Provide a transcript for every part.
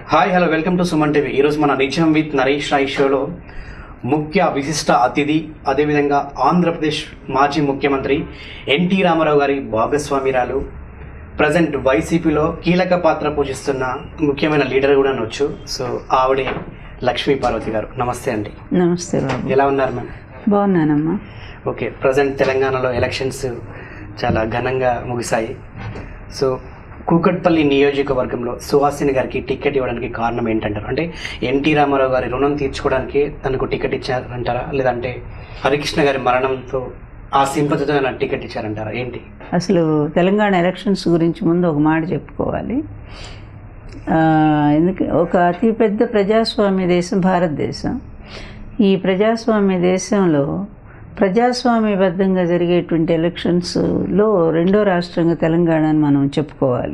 Hi hello welcome to Suman TV ఈరోజు మన నిజం విత్ నరేష్ రాయ్ షోలో ముఖ్య విశిష్ట అతిథి అదేవిధంగా ఆంధ్రప్రదేశ్ మాజీ ముఖ్యమంత్రి ఎన్టీ రామారావు గారి భాగస్వామిరాలు ప్రజెంట్ వైసీపీలో కీలక పాత్ర పోషిస్తున్న ముఖ్యమైన లీడర్ కూడా అనొచ్చు సో ఆవిడే లక్ష్మీ పార్వతి గారు నమస్తే అండి నమస్తే బాబు ఎలా ఉన్నారు మ్యామ్ బాగున్నానమ్మా ఓకే ప్రజెంట్ తెలంగాణలో ఎలక్షన్స్ చాలా ఘనంగా ముగిశాయి సో కూకట్పల్లి నియోజకవర్గంలో సుహాసిని గారికి టికెట్ ఇవ్వడానికి కారణం ఏంటంటారు అంటే ఎన్టీ రామారావు గారి రుణం తీర్చుకోవడానికి తనకు టికెట్ ఇచ్చారంటారా లేదంటే హరికృష్ణ గారి మరణంతో ఆ సింపతితో ఆయన టికెట్ ఇచ్చారంటారా ఏంటి అసలు తెలంగాణ ఎలక్షన్స్ గురించి ముందు ఒక మాట చెప్పుకోవాలి ఆ, ఎందుకు ఒక అతిపెద్ద ప్రజాస్వామ్య దేశం భారతదేశం ఈ ప్రజాస్వామ్య దేశంలో ప్రజాస్వామ్యబద్ధంగా జరిగేటువంటి ఎలక్షన్స్లో రెండో రాష్ట్రంగా తెలంగాణని మనం చెప్పుకోవాలి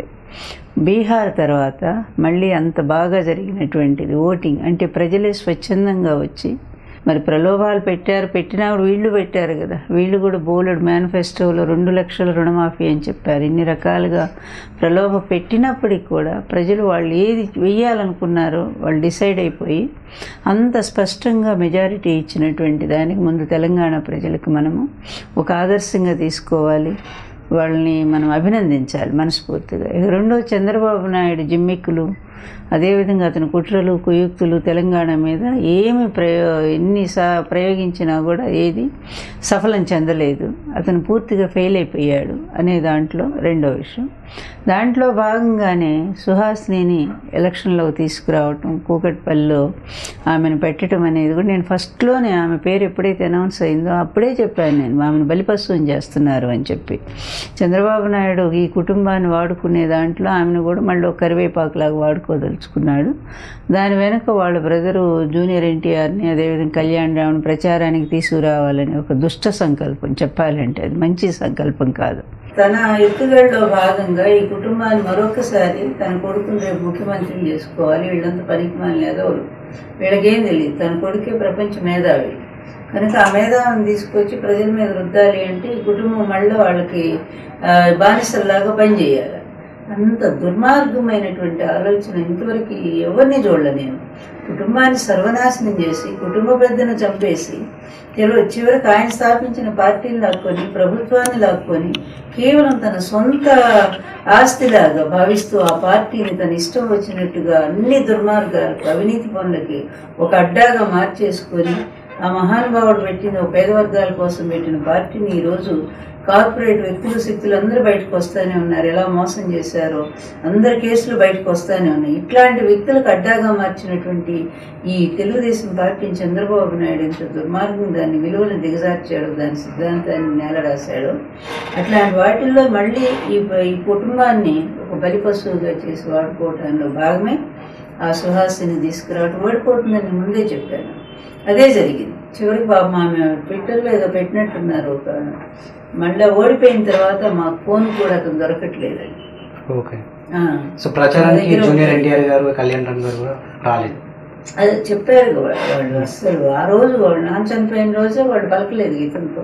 బీహార్ తర్వాత మళ్ళీ అంత బాగా జరిగినటువంటిది ఓటింగ్ అంటే ప్రజలే స్వచ్ఛందంగా వచ్చి మరి ప్రలోభాలు పెట్టారు పెట్టినా కూడా వీళ్ళు పెట్టారు కదా వీళ్ళు కూడా బోలెడ్ మేనిఫెస్టోలో రెండు లక్షల రుణమాఫీ అని చెప్పారు ఇన్ని రకాలుగా ప్రలోభ పెట్టినప్పటికి కూడా ప్రజలు వాళ్ళు ఏది వెయ్యాలనుకున్నారో వాళ్ళు డిసైడ్ అయిపోయి అంత స్పష్టంగా మెజారిటీ ఇచ్చినటువంటి దానికి ముందు తెలంగాణ ప్రజలకు మనము ఒక ఆదర్శంగా తీసుకోవాలి వాళ్ళని మనం అభినందించాలి మనస్ఫూర్తిగా ఇక రెండో చంద్రబాబు నాయుడు జిమ్మిక్కులు అదేవిధంగా అతని కుట్రలు కుయుక్తులు తెలంగాణ మీద ఏమి ప్రయో ఎన్ని సా ప్రయోగించినా కూడా ఏది సఫలం చెందలేదు అతను పూర్తిగా ఫెయిల్ అయిపోయాడు అనే దాంట్లో రెండో విషయం దాంట్లో భాగంగానే సుహాసినిని ఎలక్షన్లోకి తీసుకురావటం కూకట్పల్లిలో ఆమెను పెట్టడం అనేది కూడా నేను ఫస్ట్లోనే ఆమె పేరు ఎప్పుడైతే అనౌన్స్ అయిందో అప్పుడే చెప్పాను నేను ఆమెను బలిపశువుని చేస్తున్నారు అని చెప్పి చంద్రబాబు నాయుడు ఈ కుటుంబాన్ని వాడుకునే దాంట్లో ఆమెను కూడా మళ్ళీ ఒక కరివేపాకులాగా వాడుకోదలుచుకున్నాడు దాని వెనుక వాళ్ళ బ్రదరు జూనియర్ ఎన్టీఆర్ని అదేవిధంగా కళ్యాణ్ రావుని ప్రచారానికి తీసుకురావాలని ఒక దుష్ట సంకల్పం చెప్పాలంటే అది మంచి సంకల్పం కాదు తన ఎత్తుగడలో భాగంగా ఈ కుటుంబాన్ని మరొకసారి తన కొడుకుని రేపు ముఖ్యమంత్రిని చేసుకోవాలి వీళ్ళంతా పనికి మాలిన ఎదవలు వీళ్ళకేం తెలియదు తన కొడుకే ప్రపంచ మేధావి కనుక ఆ మేధావిని తీసుకొచ్చి ప్రజల మీద రుద్దాలి అంటే ఈ కుటుంబం మళ్ళీ వాళ్ళకి ఆ, బానిసల్లాగా పనిచేయాలి అంత దుర్మార్గమైనటువంటి ఆలోచన ఇంతవరకు ఎవరిని చూడలే నేను కుటుంబాన్ని సర్వనాశనం చేసి కుటుంబ పెద్దను చంపేసి చివరి చివరికి ఆయన స్థాపించిన పార్టీని లాక్కొని ప్రభుత్వాన్ని లాక్కొని కేవలం తన సొంత ఆస్తిలాగా భావిస్తూ ఆ పార్టీని తన ఇష్టం వచ్చినట్టుగా అన్ని దుర్మార్గాలకు అవినీతి పనులకి ఒక అడ్డాగా మార్చేసుకొని ఆ మహానుభావుడు పెట్టిన ఒక పేద వర్గాల కోసం పెట్టిన పార్టీని ఈరోజు కార్పొరేట్ వ్యక్తులు శక్తులు అందరూ బయటకు వస్తూనే ఉన్నారు ఎలా మోసం చేశారో అందరి కేసులు బయటకు వస్తూనే ఉన్నాయి ఇట్లాంటి వ్యక్తులకు అడ్డాగా మార్చినటువంటి ఈ తెలుగుదేశం పార్టీని చంద్రబాబు నాయుడు ఎంత దుర్మార్గం దాన్ని విలువను దిగజార్చాడు దాని సిద్ధాంతాన్ని నేలరాశాడు అట్లాంటి వాటిల్లో మళ్ళీ ఈ ఈ కుటుంబాన్ని ఒక బలిపశువుగా చేసి వాడుకోవటంలో భాగమే ఆ సుహాసిని తీసుకురావటం ఓడిపోతుందని ముందే చెప్పాను అదే జరిగింది చివరికి పాపం ఆమె ట్విట్టర్లో ఏదో పెట్టినట్టున్నారు ఒక మళ్ళీ ఓడిపోయిన తర్వాత మా ఫోన్ కూడా అతను దొరకట్లేదండి ఓకే ఆ, సో ప్రచారానికి దగ్గర జూనియర్ ఉంది. ఎన్టీఆర్ గారు కళ్యాణ్ రామ్ గారు కూడా రాలేదు అది చెప్పారు కూడా వాళ్ళు అస్సలు ఆ రోజు వాళ్ళు నాన్న చనిపోయిన రోజే వాళ్ళు పలకలేదు ఇతనితో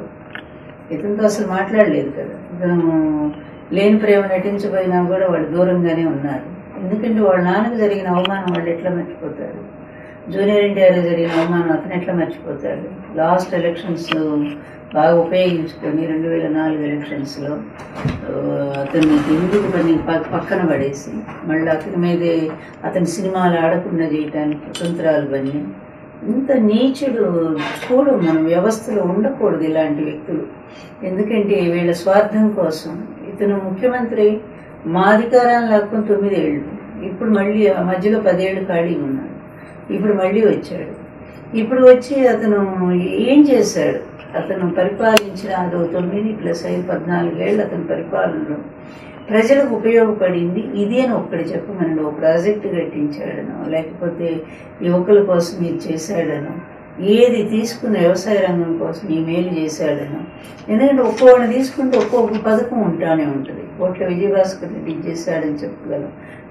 ఇతనితో అసలు మాట్లాడలేదు కదా ఇతను లేని ప్రేమ నటించబోయినా కూడా వాళ్ళు దూరంగానే ఉన్నారు ఎందుకంటే వాళ్ళ నాన్నకు జరిగిన అవమానం వాళ్ళు ఎట్లా మర్చిపోతారు జూనియర్ ఇండియాలో జరిగిన అవమానం అతను ఎట్లా మర్చిపోతాడు లాస్ట్ ఎలక్షన్స్ బాగా ఉపయోగించుకొని రెండు వేల నాలుగు ఎలక్షన్స్లో అతన్ని ఎందుకు పని ప- పక్కన పడేసి మళ్ళీ అతని మీదే అతని సినిమాలు ఆడకుండా చేయడానికి కుతంత్రాలు పని ఇంత నీచుడు చూడు మన వ్యవస్థలో ఉండకూడదు ఇలాంటి వ్యక్తులు ఎందుకంటే వీళ్ళ స్వార్థం కోసం ఇతను ముఖ్యమంత్రి మా అధికారాన్ని లాక్కొని తొమ్మిదేళ్ళు ఇప్పుడు మళ్ళీ ఆ మధ్యలో పదేళ్ళు ఖాళీ ఉన్నాడు ఇప్పుడు మళ్ళీ వచ్చాడు ఇప్పుడు వచ్చి అతను ఏం చేశాడు అతను పరిపాలించిన అదో తొమ్మిది ప్లస్ ఐదు పద్నాలుగేళ్ళు అతని పరిపాలనలో ప్రజలకు ఉపయోగపడింది ఇది అని ఒక్కటి చెప్పమనండి ఒక ప్రాజెక్టు కట్టించాడనో లేకపోతే యువకుల కోసం ఇది చేశాడనో ఏది తీసుకున్న వ్యవసాయ రంగం కోసం ఈ మేలు చేశాడనో ఎందుకంటే ఒక్కొక్కడిని తీసుకుంటే ఒక్కొక్క పథకం ఉంటానే ఉంటుంది కోట్ల విజయభాస్కర్ రెడ్డి ఇది చేశాడని చెప్పగలం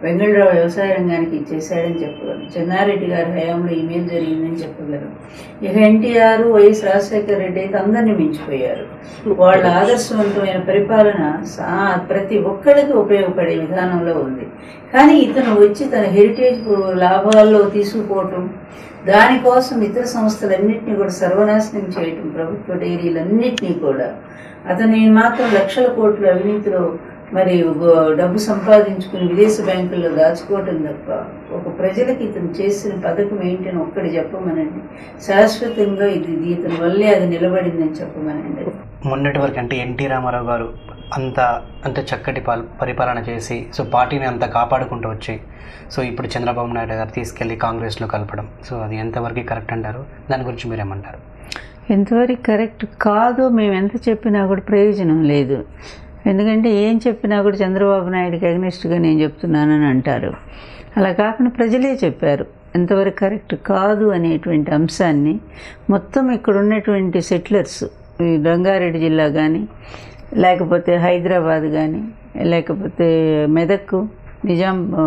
వెంగళరావు వ్యవసాయ రంగానికి ఇచ్చేశాడని చెప్పగలం చెన్నారెడ్డి గారి హయాంలో ఈమెయిల్ జరిగిందని చెప్పగలం ఇక ఎన్టీఆర్ వైఎస్ రాజశేఖర రెడ్డి అయితే అందరినీ మించిపోయారు వాళ్ళ ఆదర్శవంతమైన పరిపాలన సా- ప్రతి ఒక్కరికి ఉపయోగపడే విధానంలో ఉంది కానీ ఇతను వచ్చి తన హెరిటేజ్ లాభాల్లో తీసుకుపోవటం దానికోసం ఇతర సంస్థలన్నింటినీ కూడా సర్వనాశనం చేయటం ప్రభుత్వ డైరీలన్నింటినీ కూడా అతని మాత్రం లక్షల కోట్ల అవినీతిలో మరి గో- డబ్బు సంపాదించుకుని విదేశ బ్యాంకుల్లో దాచుకోవటం తప్ప ఒక ప్రజలకి ఇతను చేసిన పథకం ఏంటని ఒక్కటి చెప్పమనండి శాశ్వతంగా ఇది ఇది ఇతని వల్లే అది నిలబడిందని చెప్పమనండి మొన్నటి వరకు అంటే ఎన్టీ రామారావు గారు అంత అంత చక్కటి పాల్ పరిపాలన చేసి సో పార్టీని అంత కాపాడుకుంటూ వచ్చి సో ఇప్పుడు చంద్రబాబు నాయుడు గారు తీసుకెళ్ళి కాంగ్రెస్లో కలపడం సో అది ఎంతవరకు కరెక్ట్ అంటారు దాని గురించి మీరేమంటారు ఎంతవరకు కరెక్ట్ కాదో మేము ఎంత చెప్పినా కూడా ప్రయోజనం లేదు ఎందుకంటే ఏం చెప్పినా కూడా చంద్రబాబు నాయుడుకి అగ్నిస్ట్గా నేను చెప్తున్నానని అంటారు అలా కాకుండా ప్రజలే చెప్పారు ఎంతవరకు కరెక్ట్ కాదు అనేటువంటి అంశాన్ని మొత్తం ఇక్కడ ఉన్నటువంటి సెటిలర్స్ ఈ రంగారెడ్డి జిల్లా కానీ లేకపోతే హైదరాబాద్ కానీ లేకపోతే మెదక్ నిజాం ఆ,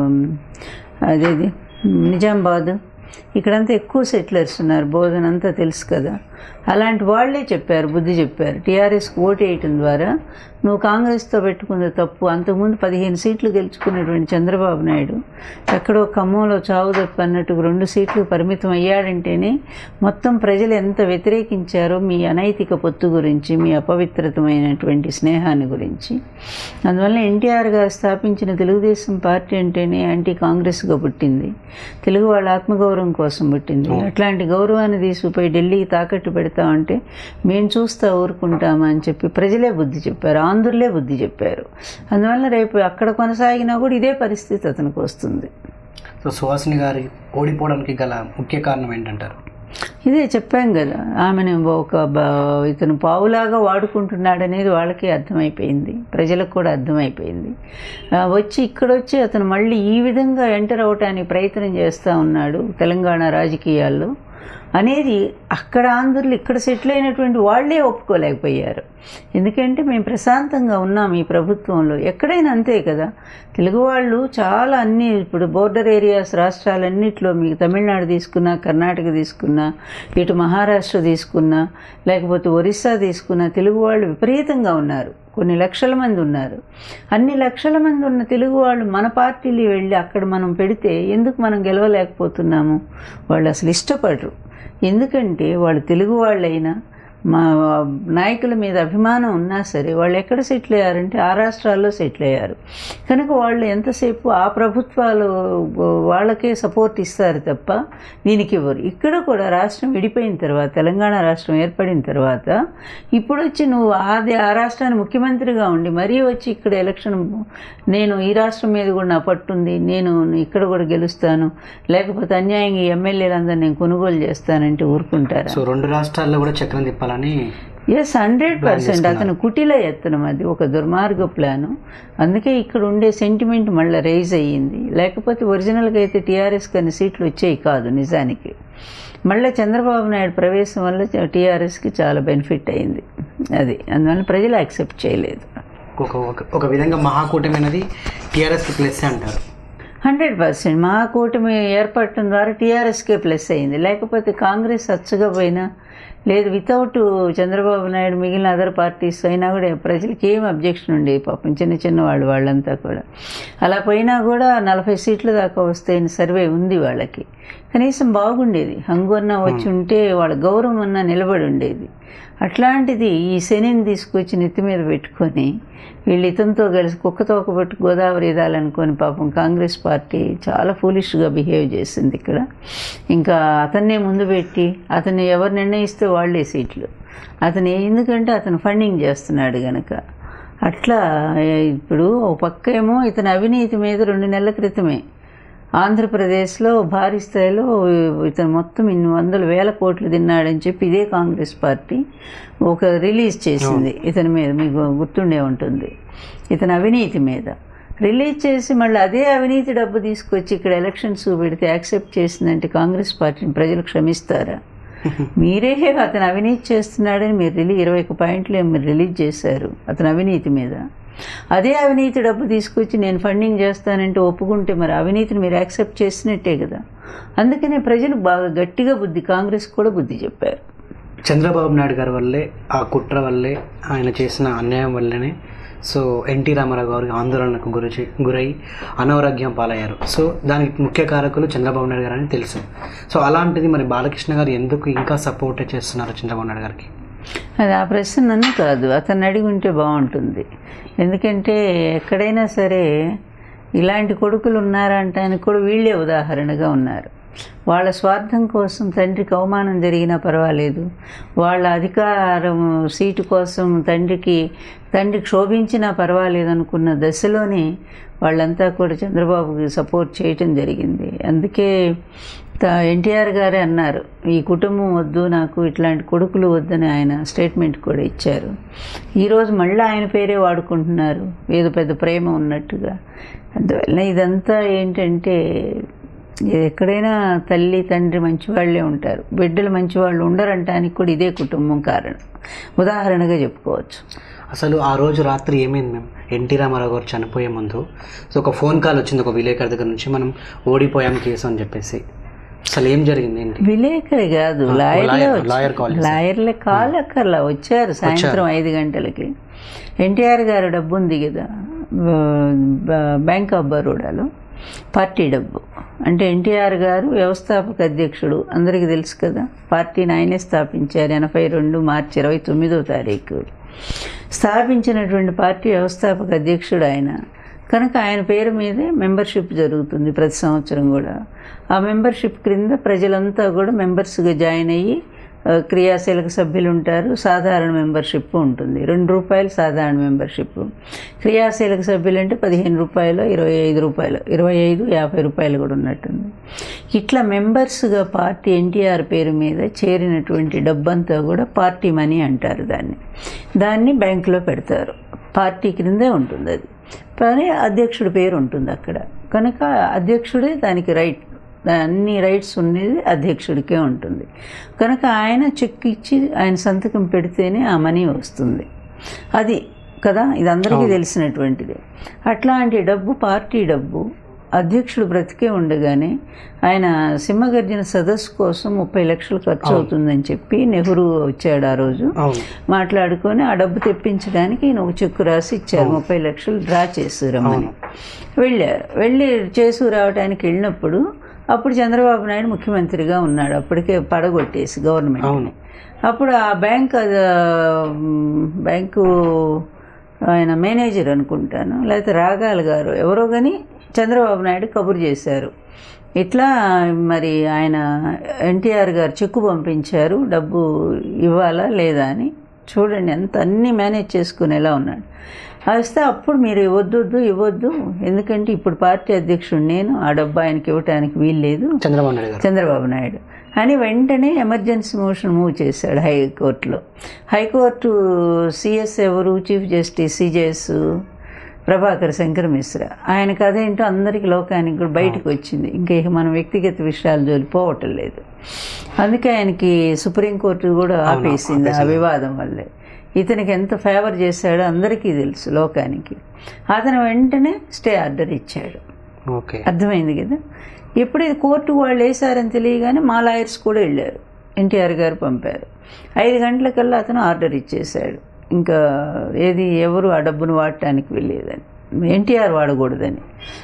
అదేది నిజామాబాద్ ఇక్కడంతా ఎక్కువ సెటిలర్స్ ఉన్నారు బోధన అంతా తెలుసు కదా అలాంటి వాళ్ళే చెప్పారు బుద్ధి చెప్పారు టీఆర్ఎస్కి ఓటు వేయటం ద్వారా నువ్వు కాంగ్రెస్తో పెట్టుకున్న తప్పు అంతకుముందు పదిహేను సీట్లు గెలుచుకున్నటువంటి చంద్రబాబు నాయుడు ఎక్కడో ఖమ్మంలో చావు తప్పు అన్నట్టు రెండు సీట్లు పరిమితం అయ్యాడంటేనే మొత్తం ప్రజలు ఎంత వ్యతిరేకించారో మీ అనైతిక పొత్తు గురించి మీ అపవిత్రతమైనటువంటి స్నేహాన్ని గురించి అందువల్ల ఎన్టీఆర్ గారు స్థాపించిన తెలుగుదేశం పార్టీ అంటేనే యాంటీ కాంగ్రెస్గా పుట్టింది తెలుగు వాళ్ళ ఆత్మగౌరవం కోసం పుట్టింది అట్లాంటి గౌరవాన్ని తీసుకుపోయి ఢిల్లీకి తాకట్టు పెడతామంటే మేము చూస్తా ఊరుకుంటామా అని చెప్పి ప్రజలే బుద్ధి చెప్పారు ఆంధ్రులే బుద్ధి చెప్పారు అందువల్ల రేపు అక్కడ కొనసాగినా కూడా ఇదే పరిస్థితి అతనికి వస్తుంది సో సుహాసిని గారి ఓడిపోవడానికి గల ముఖ్య కారణం ఏంటంటారు ఇదే చెప్పాం కదా ఆమెను ఒక బ- ఇతను పావులాగా వాడుకుంటున్నాడనేది వాళ్ళకి అర్థమైపోయింది ప్రజలకు కూడా అర్థమైపోయింది ఆ, వచ్చి ఇక్కడ వచ్చి అతను మళ్ళీ ఈ విధంగా ఎంటర్ అవటానికి ప్రయత్నం చేస్తూ ఉన్నాడు తెలంగాణ రాజకీయాల్లో అనేది అక్కడ ఆంధ్రులు ఇక్కడ సెటిల్ అయినటువంటి వాళ్ళే ఒప్పుకోలేకపోయారు ఎందుకంటే మేము ప్రశాంతంగా ఉన్నాం ఈ ప్రభుత్వంలో ఎక్కడైనా అంతే కదా తెలుగు వాళ్ళు చాలా అన్ని ఇప్పుడు బోర్డర్ ఏరియాస్ రాష్ట్రాలన్నింటిలో మీకు తమిళనాడు తీసుకున్నా కర్ణాటక తీసుకున్నా ఇటు మహారాష్ట్ర తీసుకున్నా లేకపోతే ఒరిస్సా తీసుకున్నా తెలుగు వాళ్ళు విపరీతంగా ఉన్నారు కొన్ని లక్షల మంది ఉన్నారు అన్ని లక్షల మంది ఉన్న తెలుగు వాళ్ళు మన పార్టీలు వెళ్ళి అక్కడ మనం పెడితే ఎందుకు మనం గెలవలేకపోతున్నాము వాళ్ళు అసలు ఇష్టపడరు ఎందుకంటే వాళ్ళు తెలుగు వాళ్ళైనా మా నాయకుల మీద అభిమానం ఉన్నా సరే వాళ్ళు ఎక్కడ సెటిల్ అయ్యారంటే ఆ రాష్ట్రాల్లో సెటిల్ అయ్యారు కనుక వాళ్ళు ఎంతసేపు ఆ ప్రభుత్వాలు వాళ్ళకే సపోర్ట్ ఇస్తారు తప్ప దీనికి ఇవ్వరు ఇక్కడ కూడా రాష్ట్రం విడిపోయిన తర్వాత తెలంగాణ రాష్ట్రం ఏర్పడిన తర్వాత ఇప్పుడు వచ్చి నువ్వు అది ఆ రాష్ట్రానికి ముఖ్యమంత్రిగా ఉండి మరీ వచ్చి ఇక్కడ ఎలక్షన్ నేను ఈ రాష్ట్రం మీద కూడా నా పట్టుంది నేను ఇక్కడ కూడా గెలుస్తాను లేకపోతే అన్యాయంగా ఈ ఎమ్మెల్యేలందరూ నేను కొనుగోలు చేస్తానంటే ఊరుకుంటారా సో రెండు రాష్ట్రాల్లో కూడా చక్రం తిప్పాలని ఎస్ హండ్రెడ్ పర్సెంట్ అతను కుటిల ఎత్తనం అది ఒక దుర్మార్గ ప్లాను అందుకే ఇక్కడ ఉండే సెంటిమెంట్ మళ్ళీ రైజ్ అయ్యింది లేకపోతే ఒరిజినల్గా అయితే టీఆర్ఎస్ కొన్ని సీట్లు వచ్చేవి కాదు నిజానికి మళ్ళీ చంద్రబాబు నాయుడు ప్రవేశం వల్ల టీఆర్ఎస్కి చాలా బెనిఫిట్ అయింది అది అందువల్ల ప్రజలు యాక్సెప్ట్ చేయలేదు ఒక ఒక- ఒక విధంగా మహాకూటమి అనేది టీఆర్ఎస్కి ప్లస్ అంటారు హండ్రెడ్ పర్సెంట్ మా కూటమి ఏర్పడటం ద్వారా టీఆర్ఎస్కే ప్లస్ అయింది లేకపోతే కాంగ్రెస్ అచ్చగా పోయినా లేదు వితౌట్ చంద్రబాబు నాయుడు మిగిలిన అదర్ పార్టీస్ అయినా కూడా ప్రజలకి ఏం అబ్జెక్షన్ ఉండేది పాపం చిన్న చిన్న వాళ్ళు వాళ్ళంతా కూడా అలా పోయినా కూడా నలభై సీట్ల దాకా వస్తాయని సర్వే ఉంది వాళ్ళకి కనీసం బాగుండేది హంగు అన్న వచ్చి ఉంటే వాళ్ళ గౌరవం అన్న నిలబడి ఉండేది అట్లాంటిది ఈ శనిని తీసుకొచ్చి నెత్తి మీద పెట్టుకొని వీళ్ళు ఇతనితో కలిసి కుక్కతో ఒక పెట్టి గోదావరి ఇదాలనుకొని పాపం కాంగ్రెస్ పార్టీ చాలా ఫూలిష్గా బిహేవ్ చేసింది ఇక్కడ ఇంకా అతన్నే ముందు పెట్టి అతన్ని ఎవరు నిర్ణయిస్తే వాళ్ళే సీట్లు అతను ఎందుకంటే అతను ఫండింగ్ చేస్తున్నాడు గనక అట్లా ఏ, ఇప్పుడు ఒక పక్క ఏమో ఇతని అవినీతి మీద రెండు నెలల క్రితమే ఆంధ్రప్రదేశ్లో భారీ స్థాయిలో ఇతను మొత్తం ఇన్ని వందల వేల కోట్లు తిన్నాడని చెప్పి ఇదే కాంగ్రెస్ పార్టీ ఒక రిలీజ్ చేసింది ఇతని మీద మీకు గుర్తుండే ఉంటుంది ఇతని అవినీతి మీద రిలీజ్ చేసి మళ్ళీ అదే అవినీతి డబ్బు తీసుకొచ్చి ఇక్కడ ఎలక్షన్స్ పెడితే యాక్సెప్ట్ చేసిందంటే కాంగ్రెస్ పార్టీని ప్రజలు క్షమిస్తారా మీరే అతను అవినీతి చేస్తున్నాడని మీరు రిలీ ఇరవై ఒక పాయింట్లు ఏమో మీరు రిలీజ్ చేశారు అతని అవినీతి మీద అదే అవినీతి డబ్బు తీసుకొచ్చి నేను ఫండింగ్ చేస్తానంటే ఒప్పుకుంటే మరి అవినీతిని మీరు యాక్సెప్ట్ చేసినట్టే కదా అందుకనే ప్రజలు బాగా గట్టిగా బుద్ధి కాంగ్రెస్ కూడా బుద్ధి చెప్పారు చంద్రబాబు నాయుడు గారి వల్లే ఆ కుట్ర వల్లే ఆయన చేసిన అన్యాయం వల్లనే సో ఎన్టీ రామారావు గారు ఆందోళనకు గురి గురై అనారోగ్యం పాలయ్యారు సో దానికి ముఖ్య కారకులు చంద్రబాబు నాయుడు గారు అని తెలుసు సో అలాంటిది మరి బాలకృష్ణ గారు ఎందుకు ఇంకా సపోర్ట్ చేస్తున్నారు చంద్రబాబు నాయుడు గారికి అది ఆ ప్రశ్న నన్ను కాదు అతన్ని అడిగి ఉంటే బాగుంటుంది ఎందుకంటే ఎక్కడైనా సరే ఇలాంటి కొడుకులు ఉన్నారంటానికి కూడా వీళ్ళే ఉదాహరణగా ఉన్నారు వాళ్ళ స్వార్థం కోసం తండ్రికి అవమానం జరిగినా పర్వాలేదు వాళ్ళ అధికారం సీటు కోసం తండ్రికి తండ్రి క్షోభించినా పర్వాలేదు అనుకున్న దశలోనే వాళ్ళంతా కూడా చంద్రబాబుకి సపోర్ట్ చేయటం జరిగింది అందుకే ఎన్టీఆర్ గారే అన్నారు ఈ కుటుంబం వద్దు నాకు ఇట్లాంటి కొడుకులు వద్దని ఆయన స్టేట్మెంట్ కూడా ఇచ్చారు ఈరోజు మళ్ళీ ఆయన పేరే వాడుకుంటున్నారు ఏదో పెద్ద ప్రేమ ఉన్నట్టుగా అందువల్ల ఇదంతా ఏంటంటే ఎక్కడైనా తల్లి తండ్రి మంచివాళ్లే ఉంటారు బిడ్డలు మంచివాళ్ళు ఉండరంటానికి కూడా ఇదే కుటుంబం కారణం ఉదాహరణగా చెప్పుకోవచ్చు అసలు ఆ రోజు రాత్రి ఏమైంది మేము ఎన్టీ రామారావు గారు చనిపోయే ముందు సో ఒక ఫోన్ కాల్ వచ్చింది ఒక విలేకరి దగ్గర నుంచి మనం ఓడిపోయాం కేసు అని చెప్పేసి అసలు ఏం జరిగింది ఏంటి విలేకరి కాదు లాయర్లే లాయర్- వచ్చి- లాయర్ కాల్ చేశారు. లాయర్లే కాల్ అక్కర్లా వచ్చారు సాయంత్రం ఐదు గంటలకి ఎన్టీఆర్ గారు డబ్బు ఉంది కదా బ- బ- బ్యాంక్ ఆఫ్ బరోడాలో పార్టీ డబ్బు అంటే ఎన్టీఆర్ గారు వ్యవస్థాపక అధ్యక్షుడు అందరికీ తెలుసు కదా పార్టీని ఆయనే స్థాపించారు ఎనభై రెండు మార్చి ఇరవై తొమ్మిదో తారీఖు స్థాపించినటువంటి పార్టీ వ్యవస్థాపక అధ్యక్షుడు ఆయన కనుక ఆయన పేరు మీదే మెంబర్షిప్ జరుగుతుంది ప్రతి సంవత్సరం కూడా ఆ మెంబర్షిప్ క్రింద ప్రజలంతా కూడా మెంబర్స్గా జాయిన్ అయ్యి ఆ, క్రియాశీలక సభ్యులు ఉంటారు సాధారణ మెంబర్షిప్ ఉంటుంది రెండు రూపాయలు సాధారణ మెంబర్షిప్ క్రియాశీలక సభ్యులు అంటే పదిహేను రూపాయలు ఇరవై ఐదు రూపాయలు ఇరవై ఐదు యాభై రూపాయలు కూడా ఉన్నట్టుంది ఇట్లా మెంబర్స్గా పార్టీ ఎన్టీఆర్ పేరు మీద చేరినటువంటి డబ్బంతా కూడా పార్టీ మనీ అంటారు దాన్ని దాన్ని బ్యాంకులో పెడతారు పార్టీ క్రిందే ఉంటుంది అది కానీ అధ్యక్షుడి పేరు ఉంటుంది అక్కడ కనుక అధ్యక్షుడే దానికి రైట్ అన్ని రైట్స్ ఉండేది అధ్యక్షుడికే ఉంటుంది కనుక ఆయన చెక్ ఇచ్చి ఆయన సంతకం పెడితేనే ఆ మనీ వస్తుంది అది కదా ఇది అందరికీ తెలిసినటువంటిది అట్లాంటి డబ్బు పార్టీ డబ్బు అధ్యక్షుడు బ్రతికే ఉండగానే ఆయన సింహగర్జన సదస్సు కోసం ముప్పై లక్షలు ఖర్చు అవుతుందని చెప్పి నెహ్రూ వచ్చాడు ఆ రోజు అవును మాట్లాడుకొని ఆ డబ్బు తెప్పించడానికి ఈయన ఒక చెక్కు రాసి ఇచ్చారు ముప్పై లక్షలు డ్రా చేసి రమ్మని వెళ్ళారు వెళ్ళి చేసు రావడానికి వెళ్ళినప్పుడు అప్పుడు చంద్రబాబు నాయుడు ముఖ్యమంత్రిగా ఉన్నాడు అప్పటికే పడగొట్టేసి గవర్నమెంట్ అవును అప్పుడు ఆ బ్యాంక్ అది, ఆ, మ్, బ్యాంకు ఆయన మేనేజర్ అనుకుంటాను లేకపోతే రాగాల గారు ఎవరో కానీ చంద్రబాబు నాయుడు కబురు చేశారు ఇట్లా మరి ఆయన ఎన్టీఆర్ గారు చెక్కు పంపించారు డబ్బు ఇవ్వాలా లేదా అని చూడండి ఎంత అన్నీ మేనేజ్ చేసుకునేలా ఉన్నాడు అది వస్తే అప్పుడు మీరు ఇవ్వద్దు వద్దు, ఇవ్వద్దు ఎందుకంటే ఇప్పుడు పార్టీ అధ్యక్షుడు నేను ఆ డబ్బు ఆయనకి ఇవ్వటానికి వీల్లేదు చంద్రబాబు నాయుడు గారు చంద్రబాబు నాయుడు అని వెంటనే ఎమర్జెన్సీ మోషన్ మూవ్ చేశాడు హైకోర్టులో హైకోర్టు సిఎస్ ఎవరు chief justice CJs Prabhakar Shankar Mishra ఆయన కథ ఏంటో అందరికీ లోకానికి కూడా బయటకు వచ్చింది ఇంకా ఇక మన వ్యక్తిగత విషయాలు జోలి పోవటం లేదు అందుకే ఆయనకి సుప్రీంకోర్టు కూడా ఆపేసింది ఆ వివాదం వల్లే ఇతనికి ఎంత ఫేవర్ చేశాడో అందరికీ తెలుసు లోకానికి అతను వెంటనే స్టే ఆర్డర్ ఇచ్చాడు ఓకే అర్థమైంది కదా ఎప్పుడు ఇది కోర్టు వాళ్ళు వేశారని తెలియగానే మా లాయర్స్ కూడా వెళ్ళారు ఎన్టీఆర్ గారు పంపారు ఐదు గంటలకల్లా అతను ఆర్డర్ ఇచ్చేశాడు ఇంకా ఏది ఎవరు ఆ డబ్బును వాడటానికి వెళ్ళేదని ఎన్టీఆర్ వాడకూడదని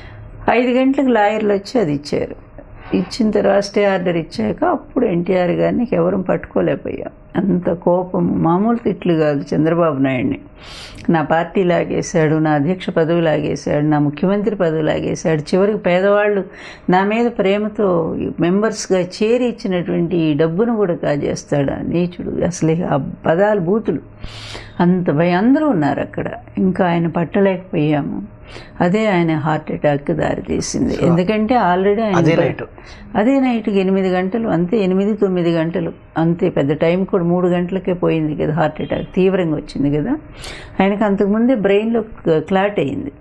ఐదు గంటలకు లాయర్లు వచ్చి అది ఇచ్చారు ఇచ్చిన తర్వాత స్టే ఆర్డర్ ఇచ్చాక అప్పుడు ఎన్టీఆర్ గారిని ఎవరు పట్టుకోలేకపోయాం అంత కోపం మామూలు తిట్లు కాదు చంద్రబాబు నాయుడిని నా పార్టీ లాగేశాడు నా అధ్యక్ష పదవి లాగేశాడు నా ముఖ్యమంత్రి పదవి లాగేశాడు చివరికి పేదవాళ్ళు నా మీద ప్రేమతో మెంబర్స్గా చేరి ఇచ్చినటువంటి ఈ డబ్బును కూడా కాజేస్తాడు ఆ నీచుడు అసలు ఇక ఆ పదాలు బూతులు అంత భయం అందరూ ఉన్నారు అక్కడ ఇంకా ఆయన పట్టలేకపోయాము అదే ఆయన హార్ట్ అటాక్ దారితీసింది ఎందుకంటే ఆల్రెడీ అదే ఆయన రైట్ అదే నైట్కి ఎనిమిది గంటలు అంతే ఎనిమిది తొమ్మిది గంటలు అంతే పెద్ద టైం కూడా మూడు గంటలకే పోయింది కదా హార్ట్ అటాక్ తీవ్రంగా వచ్చింది కదా ఆయనకు అంతకుముందే బ్రెయిన్లో క్లాట్ అయింది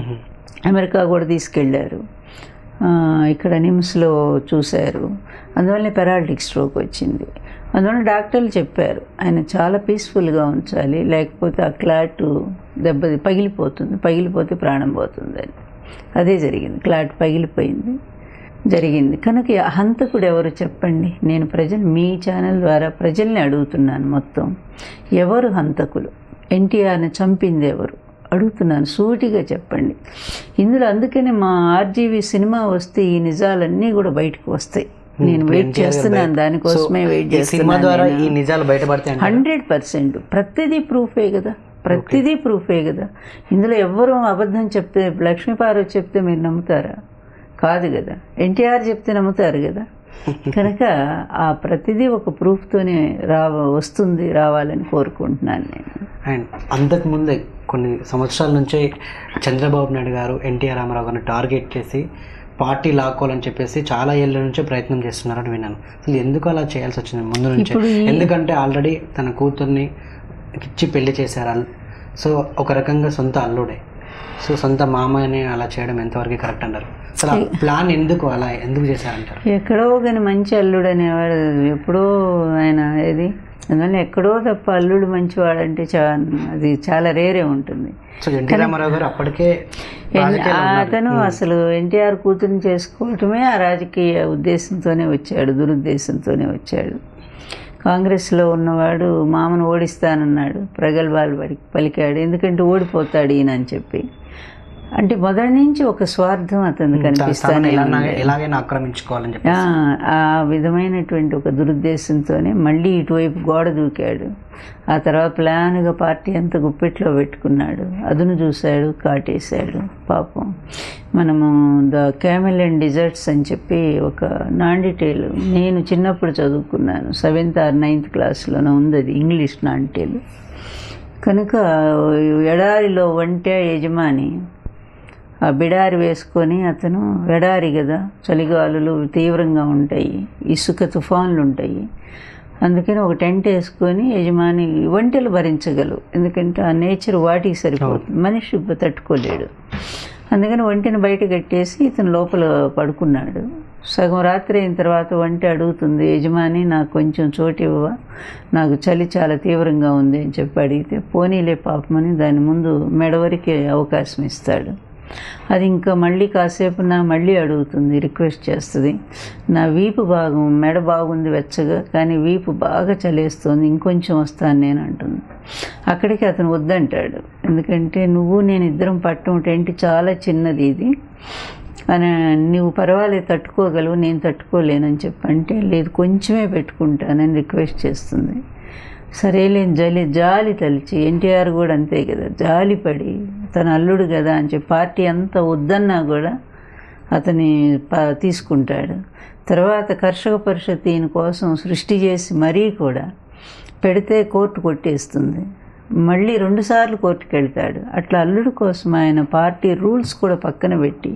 అమెరికా కూడా తీసుకెళ్ళారు ఆ, ఇక్కడ నిమ్స్లో చూశారు అందువల్ల పెరాలిటిక్ స్ట్రోక్ వచ్చింది అందువల్ల డాక్టర్లు చెప్పారు ఆయన చాలా పీస్ఫుల్గా ఉంచాలి లేకపోతే ఆ క్లాట్ దెబ్బది పగిలిపోతుంది పగిలిపోతే ప్రాణం పోతుంది అని అదే జరిగింది క్లాట్ పగిలిపోయింది జరిగింది కనుక ఈ హంతకుడు ఎవరు చెప్పండి నేను ప్రజలు మీ ఛానల్ ద్వారా ప్రజల్ని అడుగుతున్నాను మొత్తం ఎవరు హంతకులు ఎన్టీఆర్ని చంపింది ఎవరు అడుగుతున్నాను సూటిగా చెప్పండి ఇందులో అందుకనే మా ఆర్జీవి సినిమా వస్తే ఈ నిజాలన్నీ కూడా బయటకు వస్తాయి నేను వెయిట్ చేస్తున్నాను దానికోసమే వెయిట్ ఈ సినిమా ద్వారా చేస్తున్నాను ఈ నిజాలు బయటపడతాయి అంటే హండ్రెడ్ పర్సెంట్ ప్రతిదీ ప్రూఫే కదా ప్రతిదీ ప్రూఫే కదా ఇందులో ఎవ్వరూ అబద్ధం చెప్తే లక్ష్మీపార్వతి చెప్తే మీరు నమ్ముతారా కాదు కదా ఎన్టీఆర్ చెప్తే నమ్ముతారు కదా కనుక ఆ ప్రతిదీ ఒక ప్రూఫ్తోనే రావ వస్తుంది రావాలని కోరుకుంటున్నాను నేను అండ్ అంతకు ముందే కొన్ని సంవత్సరాల నుంచే చంద్రబాబు నాయుడు గారు ఎన్టీఆర్ రామారావు గారిని టార్గెట్ చేసి పార్టీ లాక్కోవాలని చెప్పేసి చాలా ఏళ్ళ నుంచే ప్రయత్నం చేస్తున్నారని విన్నాను అసలు ఎందుకు అలా చేయాల్సి వచ్చింది ముందు నుంచే ఇప్పుడు ఈ- ఎందుకంటే ఆల్రెడీ తన కూతుర్ని ఇచ్చి పెళ్లి చేశారు అల్- సో ఒక రకంగా సొంత అల్లుడే సో సొంత మామని అలా చేయడం ఎంతవరకు కరెక్ట్ అంటారు అసలు ఆ ప్లాన్ ఎందుకు అలా ఎందుకు చేశారంటారు ఎక్కడో కానీ మంచి అల్లుడు అనేవాడు ఎప్పుడో ఆయన ఏది అందువల్ల ఎక్కడో తప్ప అల్లుడు మంచివాడంటే చా అది చాలా రేరే ఉంటుంది సో ఎన్టీ రామారావు గారు అప్పటికే ఎన్- రాజకీయాల్లో ఉన్నారు. అతను అసలు ఎన్టీఆర్ కూతురుని చేసుకోవటమే ఆ రాజకీయ ఉద్దేశంతోనే వచ్చాడు దురుద్దేశంతోనే వచ్చాడు కాంగ్రెస్లో ఉన్నవాడు మామను ఓడిస్తానన్నాడు ప్రగల్భాలు పలి పలికాడు ఎందుకంటే ఓడిపోతాడు ఈయన అని చెప్పి అంటే మొదటి నుంచి ఒక స్వార్థం అతను తనని కనిపిస్తానే ఎలా ఉంది. ఎలాగైనా ఆక్రమించుకోవాలని చెప్పి ఆ, ఆ విధమైనటువంటి ఒక దురుద్దేశంతోనే మళ్ళీ ఇటువైపు గోడ దూకాడు ఆ తర్వాత ప్లాన్గా పార్టీ అంతా గుప్పెట్లో పెట్టుకున్నాడు అదును చూశాడు కాటేశాడు పాపం మనము ద క్యామెల్ అండ్ డిజర్ట్స్ అని చెప్పి ఒక నాండిటేలు నేను చిన్నప్పుడు చదువుకున్నాను సెవెంత్ ఆర్ నైన్త్ క్లాస్లోనే ఉంది అది ఇంగ్లీష్ నాండిటేలు కనుక ఎడారిలో వంట యజమాని ఆ బిడారి వేసుకొని అతను ఎడారి కదా చలిగాలులు తీవ్రంగా ఉంటాయి ఇసుక తుఫాన్లు ఉంటాయి అందుకని ఒక టెంట్ వేసుకొని యజమాని వంటలు భరించగలవు ఎందుకంటే ఆ నేచర్ వాటికి సరిపోతుంది మనిషి తట్టుకోలేడు అందుకని వంటిని బయట కట్టేసి ఇతను లోపల పడుకున్నాడు సగం రాత్రి అయిన తర్వాత వంట అడుగుతుంది యజమాని నాకు కొంచెం చోటు ఇవ్వవా నాకు చలి చాలా తీవ్రంగా ఉంది అని చెప్పి అడిగితే పోనీలే పాపమని దాని ముందు మెడవరికి అవకాశం ఇస్తాడు అది ఇంకా మళ్ళీ కాసేపు నా మళ్ళీ అడుగుతుంది రిక్వెస్ట్ చేస్తుంది నా వీపు భాగం మెడ బాగుంది వెచ్చగా కానీ వీపు బాగా చలేస్తుంది ఇంకొంచెం వస్తాను నేను అంటుంది అక్కడికి అతను వద్దంటాడు ఎందుకంటే నువ్వు నేను ఇద్దరం పట్టం టెంట్ చాలా చిన్నది ఇది అని నువ్వు పర్వాలేదు తట్టుకోగలవు నేను తట్టుకోలేనని చెప్పంటే లేదు కొంచెమే పెట్టుకుంటానని రిక్వెస్ట్ చేస్తుంది సరేలేని జలి జాలి తలిచి ఎన్టీఆర్ కూడా అంతే కదా జాలి పడి తన అల్లుడు కదా అని చెప్పి పార్టీ అంతా వద్దన్నా కూడా అతని ప- తీసుకుంటాడు తర్వాత కర్షక పరిషత్ ఈయన కోసం సృష్టి చేసి మరీ కూడా పెడితే కోర్టు కొట్టేస్తుంది మళ్ళీ రెండుసార్లు కోర్టుకు వెళ్తాడు అట్లా అల్లుడు కోసం ఆయన పార్టీ రూల్స్ కూడా పక్కన పెట్టి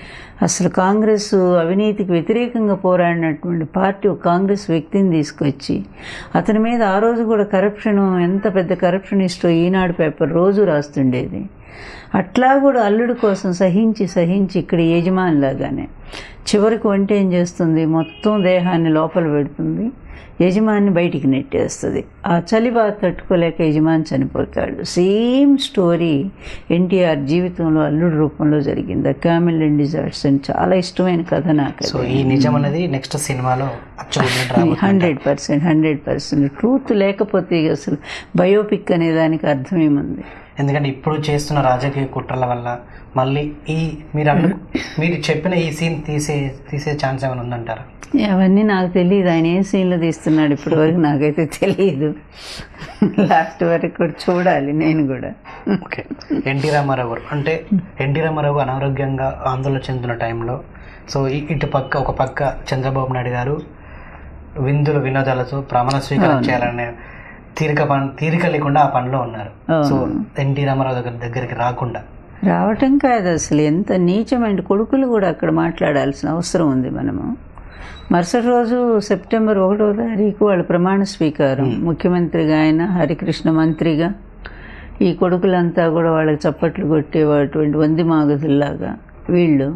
అసలు కాంగ్రెస్ అవినీతికి వ్యతిరేకంగా పోరాడినటువంటి పార్టీ ఒక కాంగ్రెస్ వ్యక్తిని తీసుకొచ్చి అతని మీద ఆ రోజు కూడా కరప్షన్ ఎంత పెద్ద కరప్షనిస్టో ఈనాడు పేపర్ రోజు రాస్తుండేది అట్లా కూడా అల్లుడు కోసం సహించి సహించి ఇక్కడ యజమానిలాగానే చివరికి వంట ఏం చేస్తుంది మొత్తం దేహాన్ని లోపల పెడుతుంది యజమాని బయటికి నెట్టేస్తుంది ఆ చలి బాధ తట్టుకోలేక యజమాని చనిపోతాడు సేమ్ స్టోరీ ఎన్టీఆర్ జీవితంలో అల్లుడు రూపంలో జరిగింది క్యామిల్ అండ్ డిజర్ట్స్ అని చాలా ఇష్టమైన కథ నాకు సో ఈ నిజం అనేది నెక్స్ట్ సినిమాలో అచ్చబడినట్టు రాబోతుంది hundred percent hundred percent truth లేకపోతే ఇక అసలు బయోపిక్ అనే దానికి అర్థమేముంది ఎందుకంటే ఇప్పుడు చేస్తున్న రాజకీయ కుట్రల వల్ల మళ్ళీ ఈ మీరు అన్న మీరు చెప్పిన ఈ సీన్ తీసే తీసే ఛాన్స్ ఏమైనా ఉందంటారా అవన్నీ నాకు తెలియదు ఆయన ఏం సీన్లో తీస్తున్నాడు ఇప్పటి వరకు నాకైతే తెలియదు లాస్ట్ వరకు కూడా చూడాలి నేను కూడా ఓకే ఎన్టీ రామారావు గారు అంటే ఎన్టీ రామారావు గారు అనారోగ్యంగా ఆందోళన చెందుతున్న టైంలో సో ఈ- ఇటు పక్క ఒక పక్క చంద్రబాబు నాయుడు గారు విందులు వినోదాలతో ప్రమాణ స్వీకారం చేయాలనే తీరిక పని తీరిక లేకుండా ఆ పనిలో ఉన్నారు సో ఎన్టీ రామారావు దగ్గర దగ్గరికి రాకుండా రావటం కాదు అసలు ఎంత నీచమైన కొడుకులు కూడా అక్కడ మాట్లాడాల్సిన అవసరం ఉంది మనము మరుసటి రోజు సెప్టెంబర్ ఒకటో తారీఖు వాళ్ళ ప్రమాణ స్వీకారం ముఖ్యమంత్రిగా ఆయన హరికృష్ణ మంత్రిగా ఈ కొడుకులంతా కూడా వాళ్ళకి చప్పట్లు కొట్టేవాటువంటి వంది మాగదుల్లాగా వీళ్ళు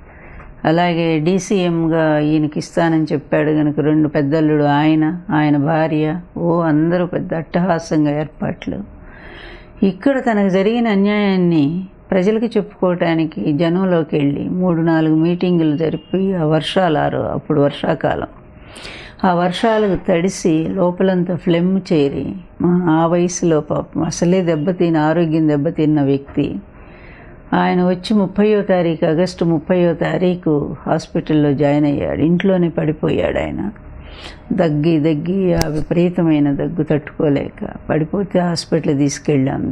అలాగే డీసీఎంగా ఈయనకి ఇస్తానని చెప్పాడు కనుక రెండు పెద్దల్లుడు ఆయన ఆయన భార్య ఓ అందరూ పెద్ద అట్టహాసంగా ఏర్పాట్లు ఇక్కడ తనకు జరిగిన అన్యాయాన్ని ప్రజలకు చెప్పుకోవటానికి జనంలోకి వెళ్ళి మూడు నాలుగు మీటింగులు జరిపి ఆ వర్షాలు ఆరు అప్పుడు వర్షాకాలం ఆ వర్షాలకు తడిసి లోపలంతా ఫ్లెమ్ చేరి మా ఆ వయసులో పాపం అసలే దెబ్బతిన్న ఆరోగ్యం దెబ్బతిన్న వ్యక్తి ఆయన వచ్చి ముప్పయో తారీఖు ఆగస్టు ముప్పయో తారీఖు హాస్పిటల్లో జాయిన్ అయ్యాడు ఇంట్లోనే పడిపోయాడు ఆయన దగ్గి దగ్గి ఆ విపరీతమైన దగ్గు తట్టుకోలేక పడిపోతే హాస్పిటల్ తీసుకెళ్ళాం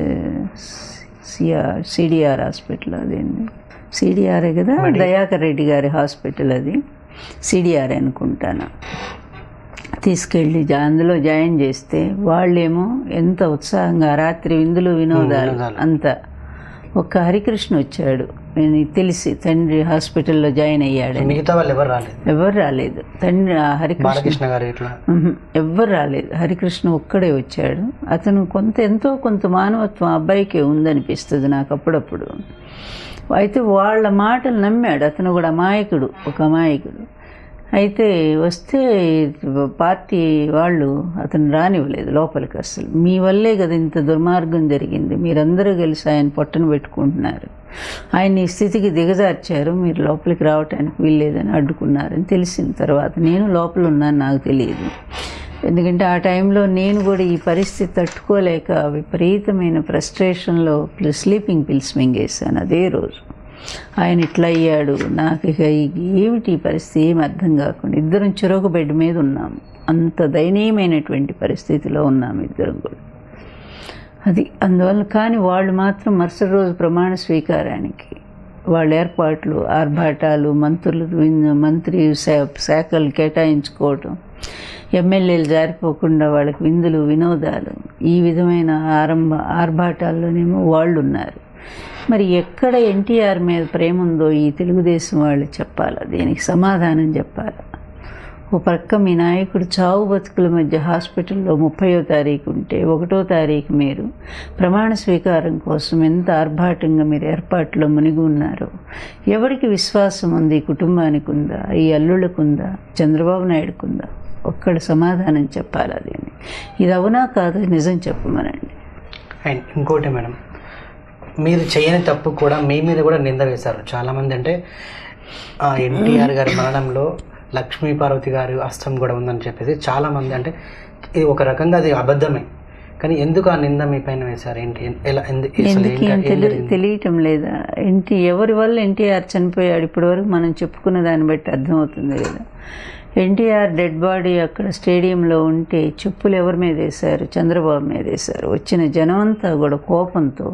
సిఆర్ సిడిఆర్ హాస్పిటల్ అదేంది సిడిఆర్ఏ కదా దయాకర్ రెడ్డి గారి హాస్పిటల్ అది సిడిఆర్ అనుకుంటాను తీసుకెళ్ళి జా- అందులో జాయిన్ చేస్తే వాళ్ళేమో ఎంత ఉత్సాహంగా ఆ రాత్రి విందులు వినోదాలు వినోదాలు. అంతా ఒక్క హరికృష్ణ వచ్చాడు నేను తెలిసి తండ్రి హాస్పిటల్లో జాయిన్ అయ్యాడని మిగతా వాళ్ళు ఎవరు రాలేదు ఎవరు రాలేదు తండ్రి ఆ హరికృష్ణ బాలకృష్ణ గారు ఇట్లా మ్మ్. ఎవ్వరు రాలేదు హరికృష్ణ ఒక్కడే వచ్చాడు అతను కొంత ఎంతో కొంత మానవత్వం ఆ అబ్బాయికే ఉందనిపిస్తుంది నాకు అప్పుడప్పుడు అయితే వాళ్ళ మాటలు నమ్మాడు అతను కూడా అమాయకుడు ఒక అమాయకుడు అయితే వస్తే పార్టీ వాళ్ళు అతను రానివ్వలేదు లోపలికి అసలు మీ వల్లే కదా ఇంత దుర్మార్గం జరిగింది మీరందరూ కలిసి ఆయన పొట్టను పెట్టుకుంటున్నారు ఆయన ఈ స్థితికి దిగజార్చారు మీరు లోపలికి రావటానికి వీల్లేదని అడ్డుకున్నారని తెలిసిన తర్వాత నేను లోపల ఉన్నాను నాకు తెలియదు ఎందుకంటే ఆ టైంలో నేను కూడా ఈ పరిస్థితి తట్టుకోలేక విపరీతమైన ఫ్రస్ట్రేషన్లో స్లీపింగ్ పిల్స్ మింగేశాను అదే రోజు ఆయన ఇట్లా అయ్యాడు నాకు ఇక ఈ- ఏమిటి ఈ పరిస్థితి ఏం అర్థం కాకుండా ఇద్దరం చెరొక బెడ్ మీద ఉన్నాము అంత దయనీయమైనటువంటి పరిస్థితిలో ఉన్నాము ఇద్దరం కూడా అది అందువల్ల కానీ వాళ్ళు మాత్రం మరుసటి రోజు ప్రమాణ స్వీకారానికి వాళ్ళ ఏర్పాట్లు ఆర్భాటాలు మంత్రులు విన్- మంత్రి శా- శాఖలు కేటాయించుకోవటం ఎమ్మెల్యేలు జారిపోకుండా వాళ్ళకి విందులు వినోదాలు ఈ విధమైన ఆరంభ ఆర్భాటాల్లోనేమో వాళ్ళు ఉన్నారు మరి ఎక్కడ ఎన్టీఆర్ మీద ప్రేమ ఉందో ఈ తెలుగుదేశం వాళ్ళు చెప్పాలా దీనికి సమాధానం చెప్పాలా ఓ ప్రక్క మీ నాయకుడు చావు బతుకుల మధ్య హాస్పిటల్లో ముప్పయో తారీఖు ఉంటే ఒకటో తారీఖు మీరు ప్రమాణ స్వీకారం కోసం ఎంత ఆర్భాటంగా మీరు ఏర్పాట్లో మునిగి ఉన్నారో ఎవరికి విశ్వాసం ఉంది ఈ కుటుంబానికి ఉందా ఈ అల్లుళ్ళకు ఉందా చంద్రబాబు నాయుడుకు ఉందా ఒక్కడ సమాధానం చెప్పాలి దీన్ని ఇది అవునా కాదు నిజం చెప్పమనండి అండ్ ఇంకోటి మేడం మీరు చేయని తప్పు కూడా మీ మీద కూడా నింద వేశారు చాలామంది అంటే ఎన్టీఆర్ గారి మరణంలో లక్ష్మీ పార్వతి గారి హస్తం కూడా ఉందని చెప్పేసి చాలామంది అంటే ఇది ఒక రకంగా అది అబద్ధమే కానీ ఎందుకు ఆ నింద మీ పైన వేశారు ఏంటి ఎలా ఎందు- అసలు ఎందుకు ఏంటి- ఏం ఏం తెలి జరిగింది? తెలియటం లేదా ఎన్టీ ఎవరి వల్ల ఎన్టీఆర్ చనిపోయాడు ఇప్పటి వరకు మనం చెప్పుకున్న దాన్ని బట్టి అర్థమవుతుంది కదా ఎన్టీఆర్ డెడ్ బాడీ అక్కడ స్టేడియంలో ఉంటే చెప్పులు ఎవరి మీద వేశారు చంద్రబాబు మీద వేశారు వచ్చిన జనమంతా కూడా కోపంతో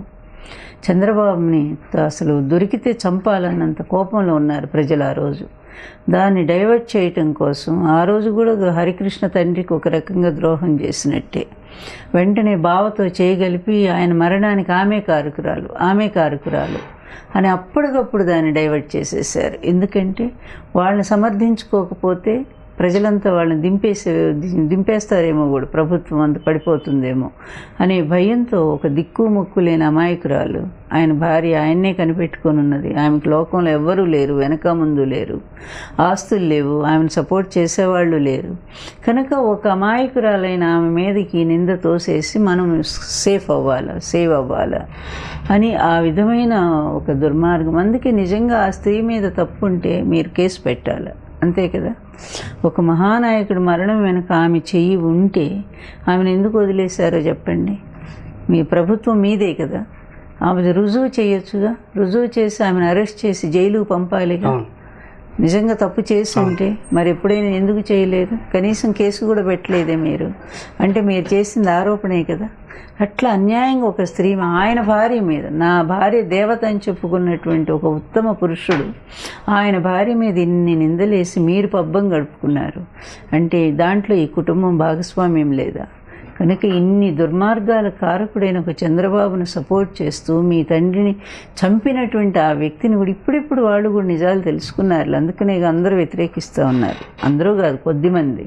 చంద్రబాబుని అసలు దొరికితే చంపాలన్నంత కోపంలో ఉన్నారు ప్రజలు ఆ రోజు దాన్ని డైవర్ట్ చేయటం కోసం ఆ రోజు కూడా హరికృష్ణ తండ్రికి ఒక రకంగా ద్రోహం చేసినట్టే వెంటనే బావతో చేయగలిపి ఆయన మరణానికి ఆమె కారకురాలు ఆమె కారకురాలు అని అప్పటికప్పుడు దాన్ని డైవర్ట్ చేసేసారు ఎందుకంటే వాళ్ళని సమర్థించుకోకపోతే ప్రజలంతా వాళ్ళని దింపేసే దింపేస్తారేమో కూడా ప్రభుత్వం అంత పడిపోతుందేమో అనే భయంతో ఒక దిక్కు ముక్కు లేని అమాయకురాలు ఆయన భార్య ఆయన్నే కనిపెట్టుకొని ఉన్నది ఆమెకు లోకంలో ఎవ్వరూ లేరు వెనక ముందు లేరు ఆస్తులు లేవు ఆమెను సపోర్ట్ చేసేవాళ్ళు లేరు కనుక ఒక అమాయకురాలైన ఆమె మీదకి నింద తోసేసి మనం సేఫ్ అవ్వాలా సేవ్ అవ్వాలా అని ఆ విధమైన ఒక దుర్మార్గం అందుకే నిజంగా ఆ స్త్రీ మీద తప్పు ఉంటే మీరు కేసు పెట్టాలి అంతే కదా ఒక మహానాయకుడు మరణం వెనుక ఆమె చెయ్యి ఉంటే ఆమెను ఎందుకు వదిలేశారో చెప్పండి మీ ప్రభుత్వం మీదే కదా ఆమె రుజువు చేయొచ్చుగా రుజువు చేసి ఆమెను అరెస్ట్ చేసి జైలుకు పంపాలిగా అవును నిజంగా తప్పు చేసి ఉంటే మరి ఎప్పుడైనా ఎందుకు చేయలేదు కనీసం కేసు కూడా పెట్టలేదే మీరు అంటే మీరు చేసింది ఆరోపణే కదా అట్లా అన్యాయంగా ఒక స్త్రీ ఆయన భార్య మీద నా భార్య దేవత అని చెప్పుకున్నటువంటి ఒక ఉత్తమ పురుషుడు ఆయన భార్య మీద ఇన్ని నిందలేసి మీరు పబ్బం గడుపుకున్నారు అంటే దాంట్లో ఈ కుటుంబం భాగస్వామ్యం లేదా కనుక ఇన్ని దుర్మార్గాల కారకుడైన ఒక చంద్రబాబును సపోర్ట్ చేస్తూ మీ తండ్రిని చంపినటువంటి ఆ వ్యక్తిని కూడా ఇప్పుడిప్పుడు వాళ్ళు కూడా నిజాలు తెలుసుకున్నారు అందుకనే ఇక అందరూ వ్యతిరేకిస్తూ ఉన్నారు అందరూ కాదు కొద్దిమంది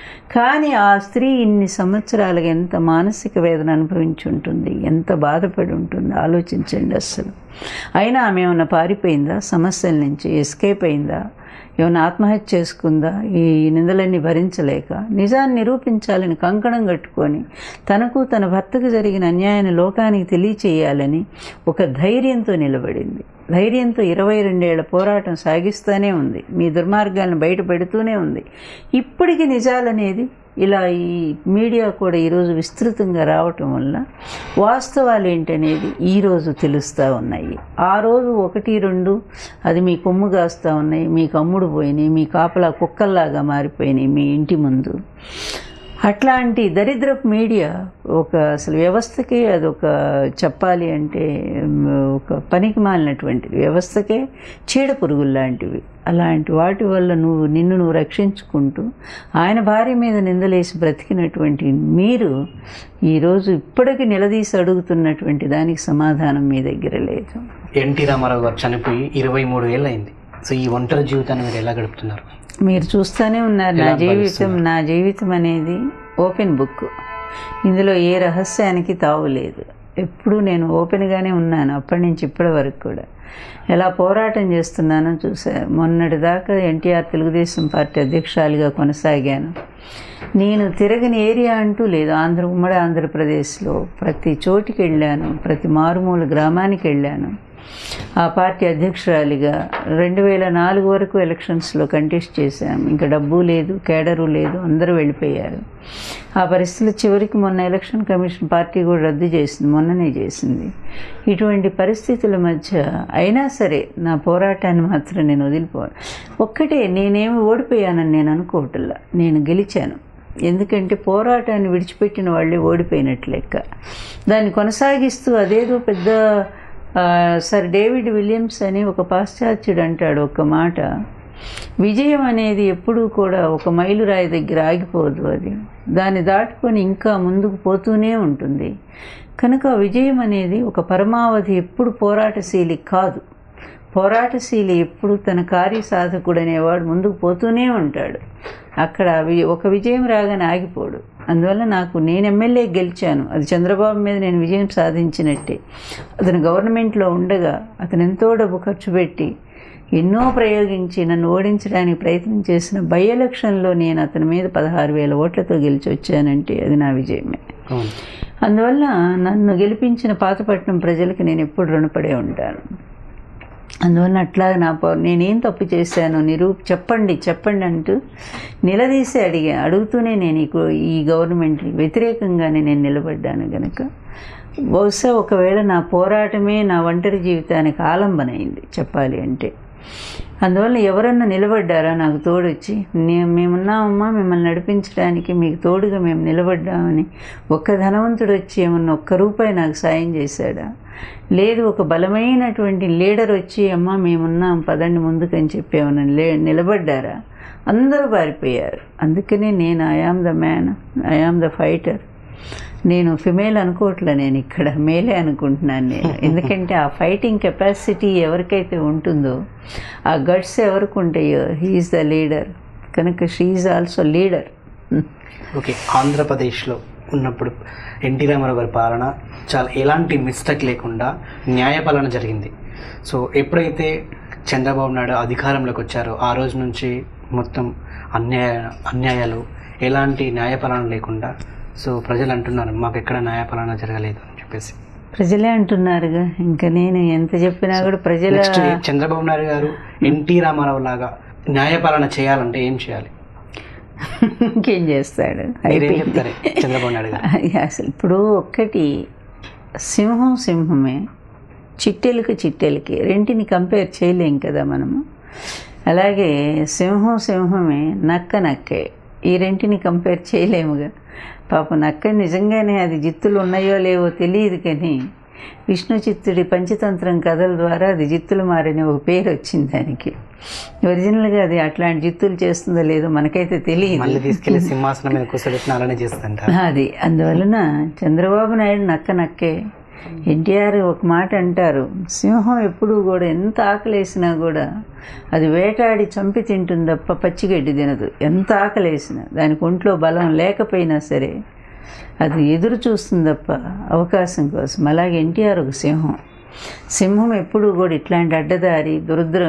కానీ ఆ స్త్రీ ఇన్ని సంవత్సరాలుగా ఎంత మానసిక వేదన అనుభవించి ఉంటుంది ఎంత బాధపడి ఉంటుంది ఆలోచించండి అస్సలు అయినా ఆమె ఏమైనా పారిపోయిందా సమస్యల నుంచి ఎస్కేప్ అయిందా ఏమైనా ఆత్మహత్య చేసుకుందా ఈ నిందలన్నీ భరించలేక నిజాన్ని నిరూపించాలని కంకణం కట్టుకొని తనకు తన భర్తకు జరిగిన అన్యాయాన్ని లోకానికి తెలియచేయాలని ఒక ధైర్యంతో నిలబడింది ధైర్యంతో ఇరవై రెండేళ్ల పోరాటం సాగిస్తూనే ఉంది మీ దుర్మార్గాలను బయట పెడుతూనే ఉంది ఇప్పటికీ నిజాలనేది ఇలా ఈ మీడియా కూడా ఈరోజు విస్తృతంగా రావటం వల్ల వాస్తవాలు ఏంటనేది ఈరోజు తెలుస్తూ ఉన్నాయి ఆ రోజు ఒకటి రెండు అది మీ కొమ్ము కాస్తూ ఉన్నాయి మీకు అమ్ముడు పోయినాయి మీ కాపలా కుక్కల్లాగా మారిపోయినాయి మీ ఇంటి ముందు అట్లాంటి దరిద్రపు మీడియా ఒక అసలు వ్యవస్థకే అదొక చెప్పాలి అంటే ఉమ్, ఒక పనికి మాలినటువంటిది వ్యవస్థకే చీడ పురుగులు లాంటివి అలాంటి వాటి వల్ల నువ్వు నిన్ను నువ్వు రక్షించుకుంటూ ఆయన భార్య మీద నిందలేసి బ్రతికినటువంటి మీరు ఈరోజు ఇప్పటికీ నిలదీసి అడుగుతున్నటువంటి దానికి సమాధానం మీ దగ్గర లేదు ఎన్టీ రామారావు గారు చనిపోయి ఇరవై మూడు ఏళ్ళు అయింది సో ఈ ఒంటరి జీవితాన్ని మీరు ఎలా గడుపుతున్నారు మీరు చూస్తూనే ఉన్నారు నా ఎలా జీవితం నా జీవితం అనేది ఓపెన్ బుక్ ఇందులో ఏ రహస్యానికి తావు లేదు ఎప్పుడూ నేను ఓపెన్గానే ఉన్నాను అప్పటి నుంచి ఇప్పటి వరకు కూడా ఎలా పోరాటం చేస్తున్నానో చూసారు మొన్నటి దాకా ఎన్టీఆర్ తెలుగుదేశం పార్టీ అధ్యక్షురాలిగా కొనసాగాను నేను తిరగని ఏరియా అంటూ లేదు ఆంధ్ర ఉమ్మడి ఆంధ్రప్రదేశ్లో ప్రతి చోటికి వెళ్ళాను ప్రతి మారుమూల గ్రామానికి వెళ్ళాను ఆ పార్టీ అధ్యక్షురాలిగా రెండు వేల నాలుగు వరకు ఎలక్షన్స్లో కంటెస్ట్ చేశాం ఇంకా డబ్బు లేదు కేడరు లేదు అందరూ వెళ్ళిపోయారు ఆ పరిస్థితులు చివరికి మొన్న ఎలక్షన్ కమిషన్ పార్టీ కూడా రద్దు చేసింది మొన్ననే చేసింది ఇటువంటి పరిస్థితుల మధ్య అయినా సరే నా పోరాటాన్ని మాత్రం నేను వదిలిపోను ఒక్కటే నేనేమి ఓడిపోయానని నేను అనుకోవట్లా నేను గెలిచాను ఎందుకంటే పోరాటాన్ని విడిచిపెట్టిన వాళ్ళే ఓడిపోయినట్లు లెక్క దాన్ని కొనసాగిస్తూ అదేదో పెద్ద ఆ, సర్ డేవిడ్ విలియమ్స్ అని ఒక పాశ్చాత్యుడు అంటాడు ఒక మాట విజయం అనేది ఎప్పుడూ కూడా ఒక మైలురాయి దగ్గర ఆగిపోదు అది దాన్ని దాటుకొని ఇంకా ముందుకు పోతూనే ఉంటుంది కనుక విజయం అనేది ఒక పరమావధి ఎప్పుడు పోరాటశీలి కాదు పోరాటశీలి ఎప్పుడు తన కార్యసాధకుడు అనేవాడు ముందుకు పోతూనే ఉంటాడు అక్కడ వి- ఒక విజయం రాగానే ఆగిపోడు అందువల్ల నాకు నేను ఎమ్మెల్యే గెలిచాను అది చంద్రబాబు మీద నేను విజయం సాధించినట్టే అతను గవర్నమెంట్లో ఉండగా అతను ఎంతో డబ్బు ఖర్చు పెట్టి ఎన్నో ప్రయోగించి నన్ను ఓడించడానికి ప్రయత్నం చేసిన బై ఎలక్షన్లో నేను అతని మీద పదహారు వేల ఓట్లతో గెలిచి వచ్చానంటే అది నా విజయమే అవును అందువల్ల నన్ను గెలిపించిన పాతపట్నం ప్రజలకి నేను ఎప్పుడు రుణపడే ఉంటాను అందువల్ల అట్లా నా పో నేనేం తప్పు చేశాను నిరూప్ చెప్పండి చెప్పండి అంటూ నిలదీసి అడిగా అడుగుతూనే నేను ఈ గో- ఈ గవర్నమెంట్కి వ్యతిరేకంగానే నేను నిలబడ్డాను గనక బహుశా ఒకవేళ నా పోరాటమే నా ఒంటరి జీవితానికి ఆలంబనైంది చెప్పాలి అంటే అందువల్ల ఎవరన్నా నిలబడ్డారా నాకు తోడొచ్చి నేను మేమున్నామమ్మా మిమ్మల్ని నడిపించడానికి మీకు తోడుగా మేము నిలబడ్డామని ఒక్క ధనవంతుడు వచ్చి ఏమన్నా ఒక్క రూపాయి నాకు సాయం చేశాడా లేదు ఒక బలమైనటువంటి లీడర్ వచ్చి అమ్మ మేమున్నాం పదండి ముందుకని చెప్పి ఏమన్నా లే నిలబడ్డారా అందరూ పారిపోయారు అందుకనే నేను I'm the man I'm the fighter నేను ఫిమేల్ అనుకోవట్లే నేను ఇక్కడ మేలే అనుకుంటున్నాను నేను ఎందుకంటే ఆ ఫైటింగ్ కెపాసిటీ ఎవరికైతే ఉంటుందో ఆ గట్స్ ఎవరికి ఉంటాయో హీఈస్ ద లీడర్ కనుక షీఈ్ ఆల్సో లీడర్ ఓకే ఆంధ్రప్రదేశ్లో ఉన్నప్పుడు ఎన్టీ రామారావు గారి పాలన చాలా ఎలాంటి మిస్టేక్ లేకుండా న్యాయపాలన జరిగింది సో ఎప్పుడైతే చంద్రబాబు నాయుడు అధికారంలోకి వచ్చారో ఆ రోజు నుంచి మొత్తం అన్యాయ అన్యాయాలు ఎలాంటి న్యాయపాలన లేకుండా సో ప్రజలు అంటున్నారు మాకు ఎక్కడ న్యాయపాలన జరగలేదు అని చెప్పేసి ప్రజలే అంటున్నారుగా ఇంకా నేను ఎంత చెప్పినా కూడా ప్రజల నెక్స్ట్ చంద్రబాబు నాయుడు గారు ఎన్టీ రామారావు లాగా న్యాయపాలన చేయాలంటే ఏం చేయాలి ఇంకేం చేస్తాడు మీరేం అయిపోయింది చెప్తారు చంద్రబాబు నాయుడు గారు అసలు ఇప్పుడు ఒక్కటి సింహం సింహమే చిట్టెలుక చిట్టెలకి రెంటిని కంపేర్ చేయలేం కదా మనము అలాగే సింహం సింహమే నక్క నక్కే ఈ రెంటిని కంపేర్ చేయలేముగా పాపం నక్క నిజంగానే అది జిత్తులు ఉన్నాయో లేవో తెలియదు కానీ విష్ణు చిత్తుడి పంచతంత్రం కథల ద్వారా అది జిత్తులు మారని ఒక పేరు వచ్చింది దానికి ఒరిజినల్గా అది అట్లాంటి జిత్తులు చేస్తుందో లేదో మనకైతే తెలియదు మళ్ళీ తీసుకెళ్లి సింహాసనం మీద కూర్చోబెట్టిన అలానే చేస్తుంటారు అది అందువలన చంద్రబాబు నాయుడు నక్క నక్కే ఎన్టీఆర్ ఒక మాట అంటారు సింహం ఎప్పుడూ కూడా ఎంత ఆకలేసినా కూడా అది వేటాడి చంపి తింటుంది తప్ప పచ్చిగడ్డి తినదు ఎంత ఆకలేసినా దానికి ఒంట్లో బలం లేకపోయినా సరే అది ఎదురు చూస్తుంది తప్ప అవకాశం కోసం అలాగే ఎన్టీఆర్ ఒక సింహం సింహం ఎప్పుడూ కూడా ఇట్లాంటి అడ్డదారి దురదృ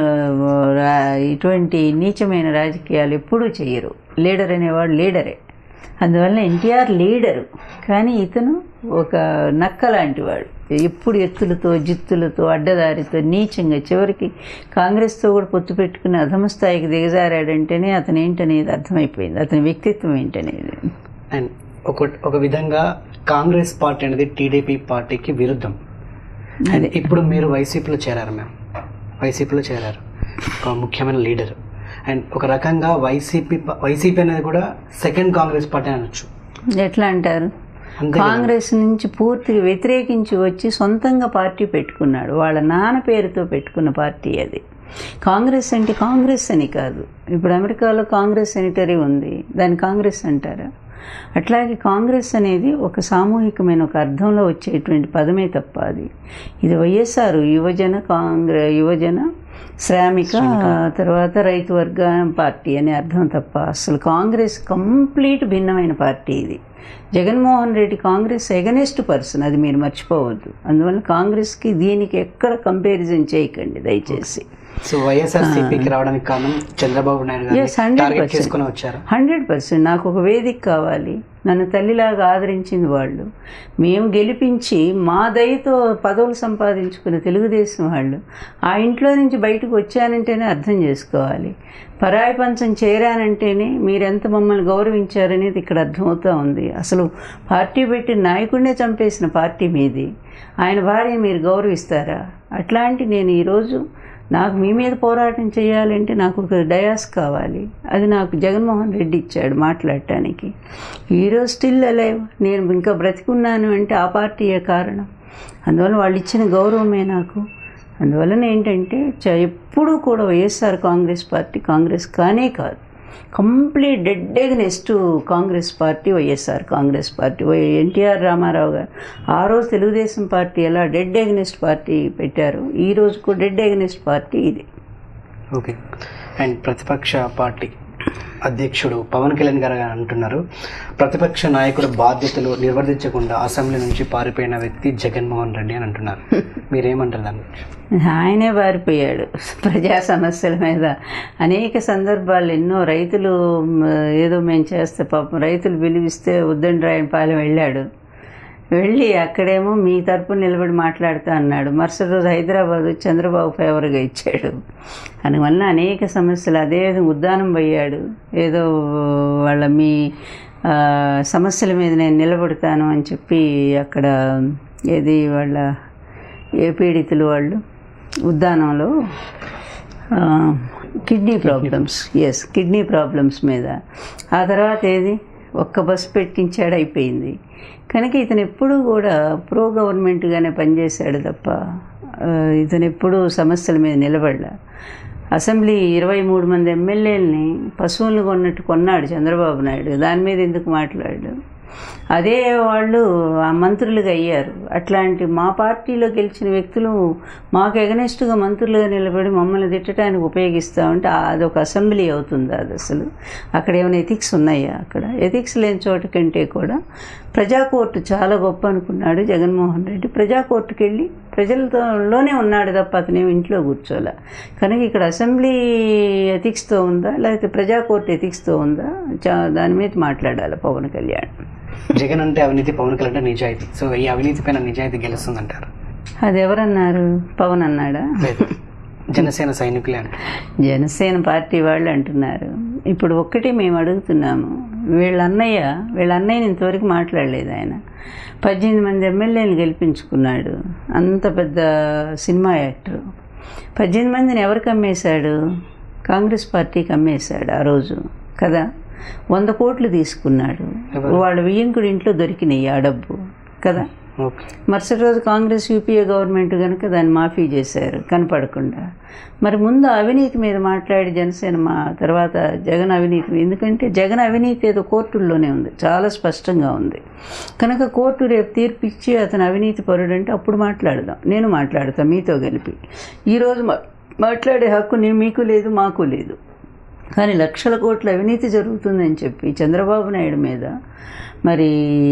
రా- ఇటువంటి నీచమైన రాజకీయాలు ఎప్పుడూ చేయరు లీడర్ అనేవాడు లీడరే అందువల్ల ఎన్టీఆర్ లీడరు కానీ ఇతను ఒక నక్క లాంటి వాడు ఎప్పుడు ఎత్తులతో జిత్తులతో అడ్డదారితో నీచంగా చివరికి కాంగ్రెస్తో కూడా పొత్తు పెట్టుకుని అధమ స్థాయికి దిగజారాడంటేనే అతను ఏంటనేది అర్థమైపోయింది అతని వ్యక్తిత్వం ఏంటనేది అండ్ ఒక ఒక విధంగా కాంగ్రెస్ పార్టీ అనేది టీడీపీ పార్టీకి విరుద్ధం అండ్ ఇప్పుడు మీరు వైసీపీలో చేరారు మేము వైసీపీలో చేరారు ఒక ముఖ్యమైన లీడర్ అండ్ ఒక రకంగా వైసీపీ ప- వైసీపీ అనేది కూడా సెకండ్ కాంగ్రెస్ పార్టీ అనొచ్చు ఎట్లా అంటారు అంతే కదా? కాంగ్రెస్ నుంచి పూర్తిగా వ్యతిరేకించి వచ్చి సొంతంగా పార్టీ పెట్టుకున్నాడు వాళ్ళ నాన్న పేరుతో పెట్టుకున్న పార్టీ అది కాంగ్రెస్ అంటే కాంగ్రెస్ అని కాదు ఇప్పుడు అమెరికాలో కాంగ్రెస్ సెనిటరీ ఉంది దాన్ని కాంగ్రెస్ అంటారా అట్లాగే కాంగ్రెస్ అనేది ఒక సామూహికమైన ఒక అర్థంలో వచ్చేటువంటి పదమే తప్ప అది ఇది వైఎస్ఆర్ యువజన కాంగ్రె యువజన శ్రామిక తర్వాత రైతు వర్గ పార్టీ అనే అర్థం తప్ప అసలు కాంగ్రెస్ కంప్లీట్ భిన్నమైన పార్టీ ఇది Jaganmohan Reddy Congress against person అది మీరు మర్చిపోవద్దు అందువల్ల కాంగ్రెస్కి దీనికి ఎక్కడ కంపారిజన్ చేయకండి దయచేసి సో వైఎస్ఆర్ సిపికి రావడానికి కారణం చంద్రబాబు నాయుడు Yes, గారిని 100%. టార్గెట్ చేసుకుని వచ్చారు హండ్రెడ్ పర్సెంట్ నాకు ఒక వేదిక కావాలి నన్ను తల్లిలాగా ఆదరించింది వాళ్ళు మేము గెలిపించి మా దయతో పదవులు సంపాదించుకున్న తెలుగుదేశం వాళ్ళు ఆ ఇంట్లో నుంచి బయటకు వచ్చానంటేనే అర్థం చేసుకోవాలి పరాయి పంచం చేరానంటేనే మీరెంత మమ్మల్ని గౌరవించారనేది ఇక్కడ అర్థమవుతా ఉంది అసలు పార్టీ పెట్టిన నాయకుడినే చంపేసిన పార్టీ మీది ఆయన భార్య మీరు గౌరవిస్తారా అట్లాంటి నేను ఈరోజు నాకు మీ మీద పోరాటం చేయాలంటే నాకు ఒక డయాస్ కావాలి అది నాకు జగన్మోహన్ రెడ్డి ఇచ్చాడు మాట్లాడటానికి ఈరోజు స్టిల్ అలైవ్ నేను ఇంకా బ్రతికున్నాను అంటే ఆ పార్టీయే కారణం అందువల్ల వాళ్ళు ఇచ్చిన గౌరవమే నాకు అందువలన ఏంటంటే చ- ఎప్పుడూ కూడా వైఎస్ఆర్ కాంగ్రెస్ పార్టీ కాంగ్రెస్ కానే కాదు complete dead against Congress party YSR Congress party why NTR Rama Rao గారు ఆ రోజు తెలుగుదేశం పార్టీ ఎలా డెడ్ ఎగ్నెస్ట్ పార్టీ పెట్టారు ఈ రోజు కూడా డెడ్ ఎగ్నెస్ట్ పార్టీ ఇది ఓకే అండ్ ప్రతిపక్ష పార్టీ అధ్యక్షుడు పవన్ కళ్యాణ్ గారు అంటున్నారు ప్రతిపక్ష నాయకుల బాధ్యతలు నిర్వర్తించకుండా అసెంబ్లీ నుంచి పారిపోయిన వ్యక్తి జగన్మోహన్ రెడ్డి అని అంటున్నారు మీరేమంటారు దాని గురించి ఆయనే పారిపోయాడు ప్రజా సమస్యల మీద అనేక సందర్భాలు ఎన్నో రైతులు మ్, ఏదో మేము చేస్తే పాపం రైతులు పిలిపిస్తే ఉద్దండరాయన పాలెం వెళ్ళాడు వెళ్ళి అక్కడేమో మీ తరపున నిలబడి మాట్లాడుతా అన్నాడు మరుసటి రోజు హైదరాబాద్ చంద్రబాబు ఫేవర్గా ఇచ్చాడు అందువల్ల అనేక సమస్యలు అదేవిధంగా ఉద్దానం పోయాడు ఏదో వాళ్ళ మీ ఆ, సమస్యల మీద నేను నిలబడతాను అని చెప్పి అక్కడ ఏది వాళ్ళ ఏ పీడితులు వాళ్ళు ఉద్దానంలో ఆ, kidney problems yes kidney problems మీద ఆ తర్వాత ఏది ఒక్క బస్సు పెట్టించాడు అయిపోయింది కనుక ఇతను ఎప్పుడూ కూడా ప్రో గవర్నమెంట్గానే పనిచేశాడు తప్ప ఆ, ఇతను ఎప్పుడూ సమస్యల మీద నిలబడలే అసెంబ్లీ ఇరవై మూడు మంది ఎమ్మెల్యేలని పశువులను కొన్నట్టు కొన్నాడు చంద్రబాబు నాయుడు దాని మీద ఎందుకు మాట్లాడాడు అదే వాళ్ళు ఆ మంత్రులుగా అయ్యారు అట్లాంటి మా పార్టీలో గెలిచిన వ్యక్తులు మాకు ఎగనెస్ట్గా మంత్రులుగా నిలబడి మమ్మల్ని తిట్టడానికి ఉపయోగిస్తూ ఉంటే ఆ- అదొక అసెంబ్లీ అవుతుంది అది అసలు అక్కడ ఏమైనా ఎథిక్స్ ఉన్నాయా అక్కడ ఎథిక్స్ లేని చోట కంటే కూడా ప్రజా కోర్టు చాలా గొప్ప అనుకున్నాడు జగన్మోహన్ రెడ్డి ప్రజా కోర్టుకి వెళ్ళి ప్రజలతోనే ఉన్నాడు తప్ప అతనేమి ఇంట్లో కూర్చోలే కనుక ఇక్కడ అసెంబ్లీ ఎథిక్స్తో ఉందా లేకపోతే ప్రజా కోర్టు ఎథిక్స్తో ఉందా చా- దాని మీద మాట్లాడాలి పవన్ కళ్యాణ్ జగన్ అంటే అవినీతి పవన్ కళ్యాణ్ అంటే నిజాయితీ సో ఈ అవినీతి పైన నిజాయితీ గెలుస్తుందంటారు అది ఎవరన్నారు పవన్ అన్నాడా లేదు జనసేన సైనికులే అంటారు జనసేన పార్టీ వాళ్ళు అంటున్నారు ఇప్పుడు ఒక్కటే మేము అడుగుతున్నాము వీళ్ళ అన్నయ్య వీళ్ళ అన్నయ్యని ఇంతవరకు మాట్లాడలేదు ఆయన పద్దెనిమిది మంది ఎమ్మెల్యేలు గెలిపించుకున్నాడు అంత పెద్ద సినిమా యాక్టర్ పద్దెనిమిది మందిని ఎవరికి అమ్మేశాడు కాంగ్రెస్ పార్టీకి అమ్మేశాడు ఆ రోజు కదా వంద కోట్లు తీసుకున్నాడు వాళ్ళ వియ్యంకుడి ఇంట్లో దొరికినాయి ఆ డబ్బు కదా ఓకే మరుసటి రోజు కాంగ్రెస్ యూపీఏ గవర్నమెంట్ కనుక దాన్ని మాఫీ చేశారు కనపడకుండా మరి ముందు అవినీతి మీద మాట్లాడి జనసేన మా తర్వాత జగన్ అవినీతి మీద- ఎందుకంటే జగన్ అవినీతి ఏదో కోర్టుల్లోనే ఉంది చాలా స్పష్టంగా ఉంది కనుక కోర్టు రేపు తీర్పు ఇచ్చి అతను అవినీతి పరుడు అంటే అప్పుడు మాట్లాడదాం నేను మాట్లాడతాను మీతో కలిపి ఈరోజు మా మాట్లాడే హక్కు నీ మీకు లేదు మాకు లేదు కానీ లక్షల కోట్ల అవినీతి జరుగుతుందని చెప్పి చంద్రబాబు నాయుడు మీద మరి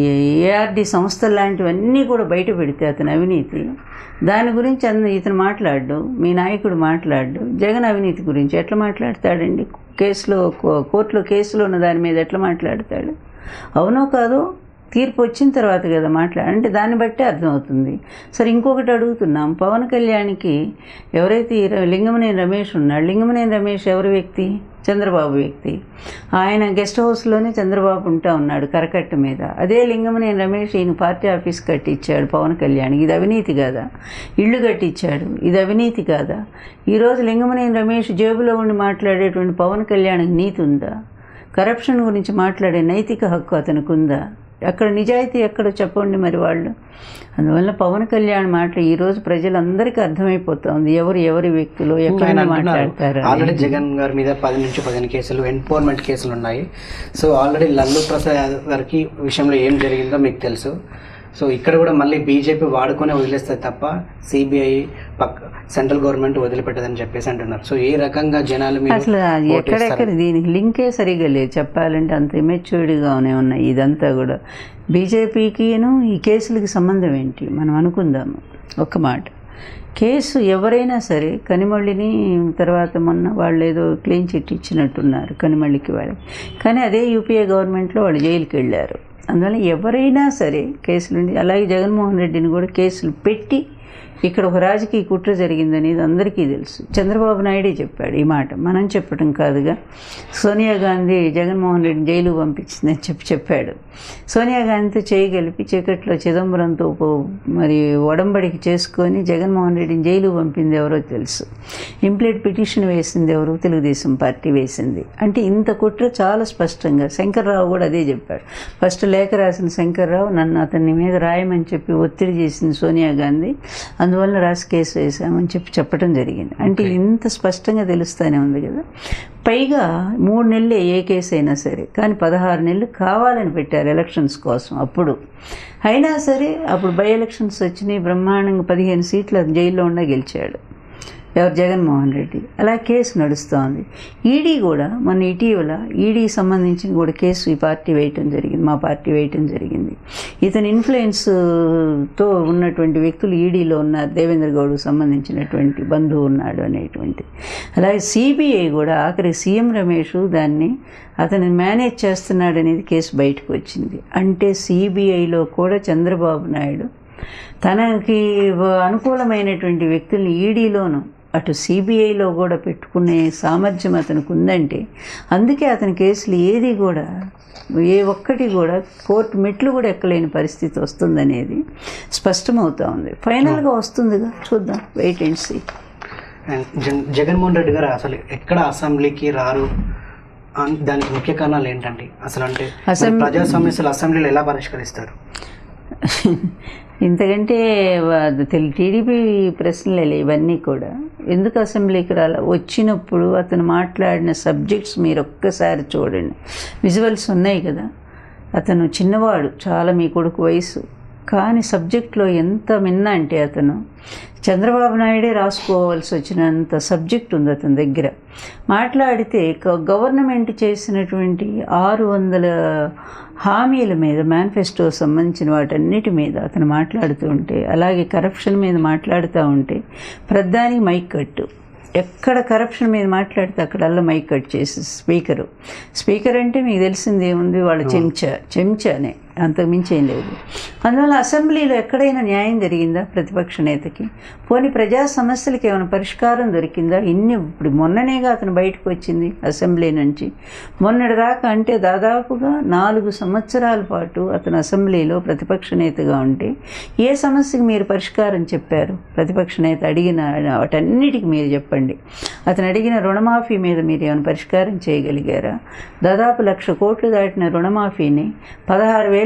ఏఆర్డి సంస్థలు లాంటివన్నీ కూడా బయట పెడితే అతని అవినీతి దాని గురించి అంద ఇతను మాట్లాడు మీ నాయకుడు మాట్లాడు జగన్ అవినీతి గురించి ఎట్లా మాట్లాడతాడండి కేసులో కో- కోర్టులో కేసులో ఉన్న దాని మీద ఎట్లా మాట్లాడతాడు అవునో కాదో తీర్పు వచ్చిన తర్వాత కదా మాట్లా అంటే దాన్ని బట్టి అర్థమవుతుంది సరే ఇంకొకటి అడుగుతున్నాం పవన్ కళ్యాణ్కి ఎవరైతే ఈ ర- లింగమనేని రమేష్ ఉన్నాడు లింగమనేని రమేష్ ఎవరి వ్యక్తి చంద్రబాబు వ్యక్తి ఆయన గెస్ట్ హౌస్లోనే చంద్రబాబు ఉంటా ఉన్నాడు కరకట్ట మీద అదే లింగమనేని రమేష్ ఈయన పార్టీ ఆఫీస్ కట్టించాడు పవన్ కళ్యాణ్కి ఇది అవినీతి కాదా ఇల్లు కట్టించాడు ఇది అవినీతి కాదా ఈరోజు లింగమనేని రమేష్ జేబులో ఉండి మాట్లాడేటువంటి పవన్ కళ్యాణ్కి నీతి ఉందా కరప్షన్ గురించి మాట్లాడే నైతిక హక్కు అతనికి ఉందా అక్కడ నిజాయితీ ఎక్కడో చెప్పండి మరి వాళ్ళు అందువల్ల పవన్ కళ్యాణ్ మాట ఈ రోజు ప్రజలందరికీ అర్థమైపోతుంది ఎవరు ఎవరి వ్యక్తులు ఎక్కడ ఆయన నుండి అంటున్నారు మాట్లాడతారు ఆల్రెడీ జగన్ గారి మీద పది నుంచి పదిహేను కేసులు ఎన్ఫోర్మెంట్ కేసులు ఉన్నాయి సో ఆల్రెడీ లల్లు ప్రసాద్ యాదవ్ గారికి విషయంలో ఏం జరిగిందో మీకు తెలుసు సో ఇక్కడ కూడా మళ్ళీ బీజేపీ వాడుకొని వదిలేస్తుంది తప్ప సిబిఐ పక్క సెంట్రల్ గవర్నమెంట్ వదిలిపెట్టదని చెప్పేసి అంటున్నారు సో ఏ రకంగా జనాలు మీరు అసలు అది ఎక్కడెక్కడ దీనికి లింకే సరిగా లేదు చెప్పాలంటే అంత ఇమెచ్యూర్డ్గానే ఉన్నాయి ఇదంతా కూడా బీజేపీకిను ఈ కేసులకి సంబంధం ఏంటి మనం అనుకుందాము ఒక్క మాట కేసు ఎవరైనా సరే కనిమళ్ళిని తర్వాత మొన్న వాళ్ళు ఏదో క్లీన్ చిట్ ఇచ్చినట్టున్నారు కనిమళ్ళికి వాళ్ళకి కానీ అదే యూపీఏ గవర్నమెంట్లో వాళ్ళు జైలుకి వెళ్ళారు అందువల్ల ఎవరైనా సరే కేసులు అలాగే జగన్మోహన్ రెడ్డిని కూడా కేసులు పెట్టి ఇక్కడ ఒక రాజకీయ కుట్ర జరిగిందనేది అందరికీ తెలుసు చంద్రబాబు నాయుడే చెప్పాడు ఈ మాట మనం చెప్పడం కాదుగా సోనియా గాంధీ జగన్మోహన్ రెడ్డి జైలు పంపించిందని చెప్పి చెప్పాడు సోనియా గాంధీతో చేయగలిపి చీకట్లో చిదంబరంతో పో- మరి ఒడంబడికి చేసుకొని జగన్మోహన్ రెడ్డిని జైలు పంపింది ఎవరో తెలుసు ఇంప్లీట్ పిటిషన్ వేసింది ఎవరు తెలుగుదేశం పార్టీ వేసింది అంటే ఇంత కుట్ర చాలా స్పష్టంగా శంకర్రావు కూడా అదే చెప్పాడు ఫస్ట్ లేఖ రాసిన శంకర్రావు నన్ను అతని మీద రాయమని చెప్పి ఒత్తిడి చేసింది సోనియా గాంధీ అందువల్ల రాసి కేసు వేసామని చెప్పి చెప్పడం జరిగింది అంటే ఇంత స్పష్టంగా తెలుస్తూనే ఉంది కదా పైగా మూడు నెలలే ఏ కేసు అయినా సరే కానీ పదహారు నెలలు కావాలని పెట్టారు ఎలక్షన్స్ కోసం అప్పుడు అయినా సరే అప్పుడు బై ఎలక్షన్స్ వచ్చినాయి బ్రహ్మాండంగా పదిహేను సీట్లు జైల్లో ఉండా గెలిచాడు ఎవరు జగన్మోహన్ రెడ్డి అలా కేసు నడుస్తోంది ఈడీ కూడా మన ఇటీవల ఈడీకి సంబంధించిన కూడా కేసు ఈ పార్టీ వేయటం జరిగింది మా పార్టీ వేయటం జరిగింది ఇతని ఇన్ఫ్లుయెన్స్తో ఉన్నటువంటి వ్యక్తులు ఈడీలో ఉన్నారు దేవేంద్ర గౌడ్కు సంబంధించినటువంటి బంధువు ఉన్నాడు అనేటువంటి అలాగే సిబిఐ కూడా ఆఖరి సీఎం రమేష్ దాన్ని అతను మేనేజ్ చేస్తున్నాడు అనేది కేసు బయటకు వచ్చింది అంటే సిబిఐలో కూడా చంద్రబాబు నాయుడు తనకి అనుకూలమైనటువంటి వ్యక్తుల్ని ఈడీలోను అటు సిబిఐలో కూడా పెట్టుకునే సామర్థ్యం అతనికి ఉందంటే అందుకే అతని కేసులు ఏది కూడా ఏ ఒక్కటి కూడా కోర్టు మెట్లు కూడా ఎక్కలేని పరిస్థితి వస్తుందనేది స్పష్టమవుతా ఉంది ఫైనల్గా వస్తుందిగా చూద్దాం wait and see and Jagan Jaganmohan Reddy గారు అసలు ఎక్కడ అసెంబ్లీకి రారు అన్- దానికి ముఖ్య కారణాలు ఏంటండి అసలు అంటే మరి అసెంబ్లీ- ప్రజా సమస్యలు అసెంబ్లీలో ఎలా పరిష్కరిస్తారు ఇంతకంటే టీడీపీ ప్రశ్నలే ఇవన్నీ కూడా ఎందుకు అసెంబ్లీకి రాల వచ్చినప్పుడు అతను మాట్లాడిన సబ్జెక్ట్స్ మీరు ఒక్కసారి చూడండి విజువల్స్ ఉన్నాయి కదా అతను చిన్నవాడు చాలా మీ కొడుకు వయసు కానీ సబ్జెక్ట్లో ఎంత మిన్న అంటే అతను చంద్రబాబు నాయుడే రాసుకోవాల్సి వచ్చినంత సబ్జెక్ట్ ఉంది అతని దగ్గర మాట్లాడితే గ- గవర్నమెంట్ చేసినటువంటి ఆరు వందల హామీల మీద మేనిఫెస్టో సంబంధించిన వాటన్నిటి మీద అతను మాట్లాడుతూ ఉంటే అలాగే కరప్షన్ మీద మాట్లాడుతూ ఉంటే ప్రధానికి మైక్ కట్టు ఎక్కడ కరప్షన్ మీద మాట్లాడితే అక్కడల్లా మైక్ కట్ చేసి స్పీకరు స్పీకర్ అంటే మీకు తెలిసింది ఏముంది వాళ్ళ చెంచా చెంచానే అంతకు మించి ఏం లేదు అందువల్ల అసెంబ్లీలో ఎక్కడైనా న్యాయం జరిగిందా ప్రతిపక్ష నేతకి పోనీ ప్రజా సమస్యలకి ఏమైనా పరిష్కారం దొరికిందా ఇన్ని ఇప్పుడు మొన్ననేగా అతను బయటకు వచ్చింది అసెంబ్లీ నుంచి మొన్నటి దాకా అంటే దాదాపుగా నాలుగు సంవత్సరాల పాటు అతను అసెంబ్లీలో ప్రతిపక్ష నేతగా ఉంటే ఏ సమస్యకి మీరు పరిష్కారం చెప్పారు ప్రతిపక్ష నేత అడిగిన వాటన్నిటికి మీరు చెప్పండి అతను అడిగిన రుణమాఫీ మీద మీరు ఏమైనా పరిష్కారం చేయగలిగారా దాదాపు లక్ష కోట్లు దాటిన రుణమాఫీని పదహారు వేల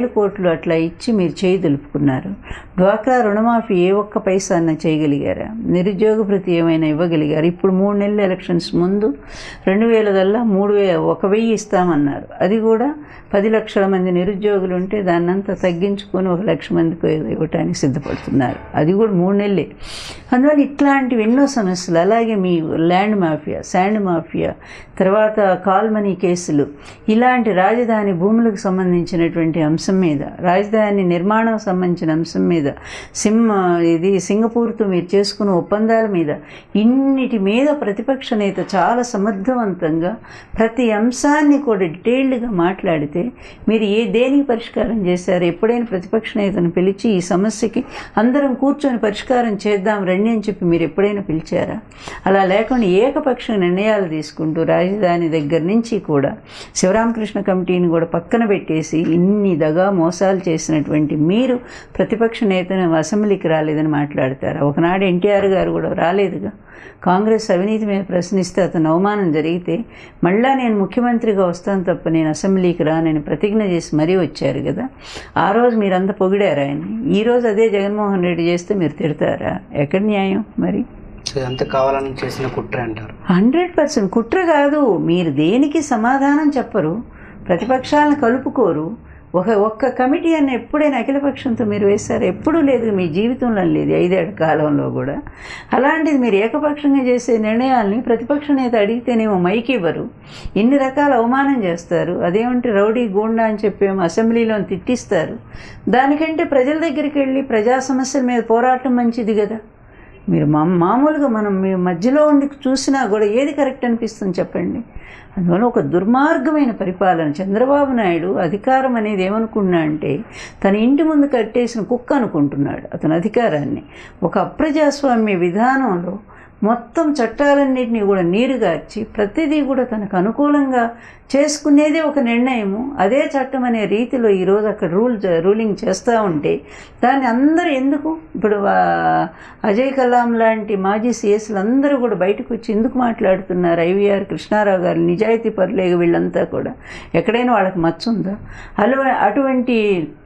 వేల కోట్లు అట్లా ఇచ్చి మీరు చేయి దులుపుకున్నారు డ్వాక్రా రుణమాఫీ ఏ ఒక్క పైసా అన్న చేయగలిగారా నిరుద్యోగ భృతి ఏమైనా ఇవ్వగలిగారు ఇప్పుడు మూడు నెలల ఎలక్షన్స్ ముందు రెండు వేలదల్లా మూడు వే ఒక వెయ్యి ఇస్తామన్నారు అది కూడా పది లక్షల మంది నిరుద్యోగులు ఉంటే దాన్నంతా తగ్గించుకొని ఒక లక్ష మందికి ఇవ్వటానికి సిద్ధపడుతున్నారు అది కూడా మూడు నెలలే అందువల్ల ఇట్లాంటివి ఎన్నో సమస్యలు అలాగే మీ ల్యాండ్ మాఫియా శాండ్ మాఫియా తర్వాత కాల్మనీ కేసులు ఇలాంటి రాజధాని భూములకు సంబంధించినటువంటి అంశం మీద రాజధాని నిర్మాణం సంబంధించిన అంశం మీద సిమ్ ఇది సింగపూర్తో మీరు చేసుకున్న ఒప్పందాల మీద ఇన్నిటి మీద ప్రతిపక్ష నేత చాలా సమర్థవంతంగా ప్రతి అంశాన్ని కూడా డీటెయిల్డ్గా మాట్లాడితే మీరు ఏ దేనికి పరిష్కారం చేశారు ఎప్పుడైనా ప్రతిపక్ష నేతను పిలిచి ఈ సమస్యకి అందరం కూర్చొని పరిష్కారం చేద్దాం రండి అని చెప్పి మీరు ఎప్పుడైనా పిలిచారా అలా లేకుండా ఏకపక్ష నిర్ణయాలు తీసుకుంటూ రాజధాని దగ్గర నుంచి కూడా శివరామకృష్ణ కమిటీని కూడా పక్కన పెట్టేసి ఇన్ని దగా మోసాలు చేసినటువంటి మీరు ప్రతిపక్ష నేతను అసెంబ్లీకి రాలేదని మాట్లాడతారా ఒకనాడు ఎన్టీఆర్ గారు కూడా రాలేదుగా కాంగ్రెస్ అవినీతి మీద ప్రశ్నిస్తే అతను అవమానం జరిగితే మళ్ళా నేను ముఖ్యమంత్రిగా వస్తాను తప్ప నేను అసెంబ్లీకి రానని ప్రతిజ్ఞ చేసి మరీ వచ్చారు కదా ఆ రోజు మీరంతా పొగిడారు ఆయన ఈ రోజు అదే జగన్మోహన్ రెడ్డి చేస్తే మీరు తిడతారా ఎక్కడ న్యాయం మరి సో ఇదంతా కావాలని చేసిన కుట్ర అంటారు హండ్రెడ్ పర్సెంట్ కుట్ర కాదు మీరు దేనికి సమాధానం చెప్పరు ప్రతిపక్షాలను కలుపుకోరు ఒక ఒక్క కమిటీ అన్న ఎప్పుడైనా అఖిలపక్షంతో మీరు వేశారు ఎప్పుడూ లేదు మీ జీవితంలో లేదు ఐదేళ్ల కాలంలో కూడా అలాంటిది మీరు ఏకపక్షంగా చేసే నిర్ణయాల్ని ప్రతిపక్ష నేత అడిగితేనేమో మైక్ ఇవ్వరు ఇన్ని రకాల అవమానం చేస్తారు అదేమంటే రౌడీ గూండా అని చెప్పేమో అసెంబ్లీలో తిట్టిస్తారు దానికంటే ప్రజల దగ్గరికి వెళ్ళి ప్రజా సమస్యల మీద పోరాటం మంచిది కదా మీరు మా మామూలుగా మనం మీ మధ్యలో ఉండి చూసినా కూడా ఏది కరెక్ట్ అనిపిస్తుంది చెప్పండి అందువల్ల ఒక దుర్మార్గమైన పరిపాలన చంద్రబాబు నాయుడు అధికారం అనేది ఏమనుకున్నా అంటే తన ఇంటి ముందు కట్టేసిన కుక్క అనుకుంటున్నాడు అతని అధికారాన్ని ఒక అప్రజాస్వామ్య విధానంలో మొత్తం చట్టాలన్నింటినీ కూడా నీరుగార్చి ప్రతిదీ కూడా తనకు అనుకూలంగా చేసుకునేదే ఒక నిర్ణయము అదే చట్టం అనే రీతిలో ఈరోజు అక్కడ రూల్ రూలింగ్ చేస్తూ ఉంటే దాన్ని అందరూ ఎందుకు ఇప్పుడు ఆ, అజయ్ కలాం లాంటి మాజీ సీఎస్లు అందరూ కూడా బయటకు వచ్చి ఎందుకు మాట్లాడుతున్నారు ఐవీఆర్ కృష్ణారావు గారు నిజాయితీ పరులేగా వీళ్ళంతా కూడా ఎక్కడైనా వాళ్ళకి మచ్చ ఉందా అలా అటువంటి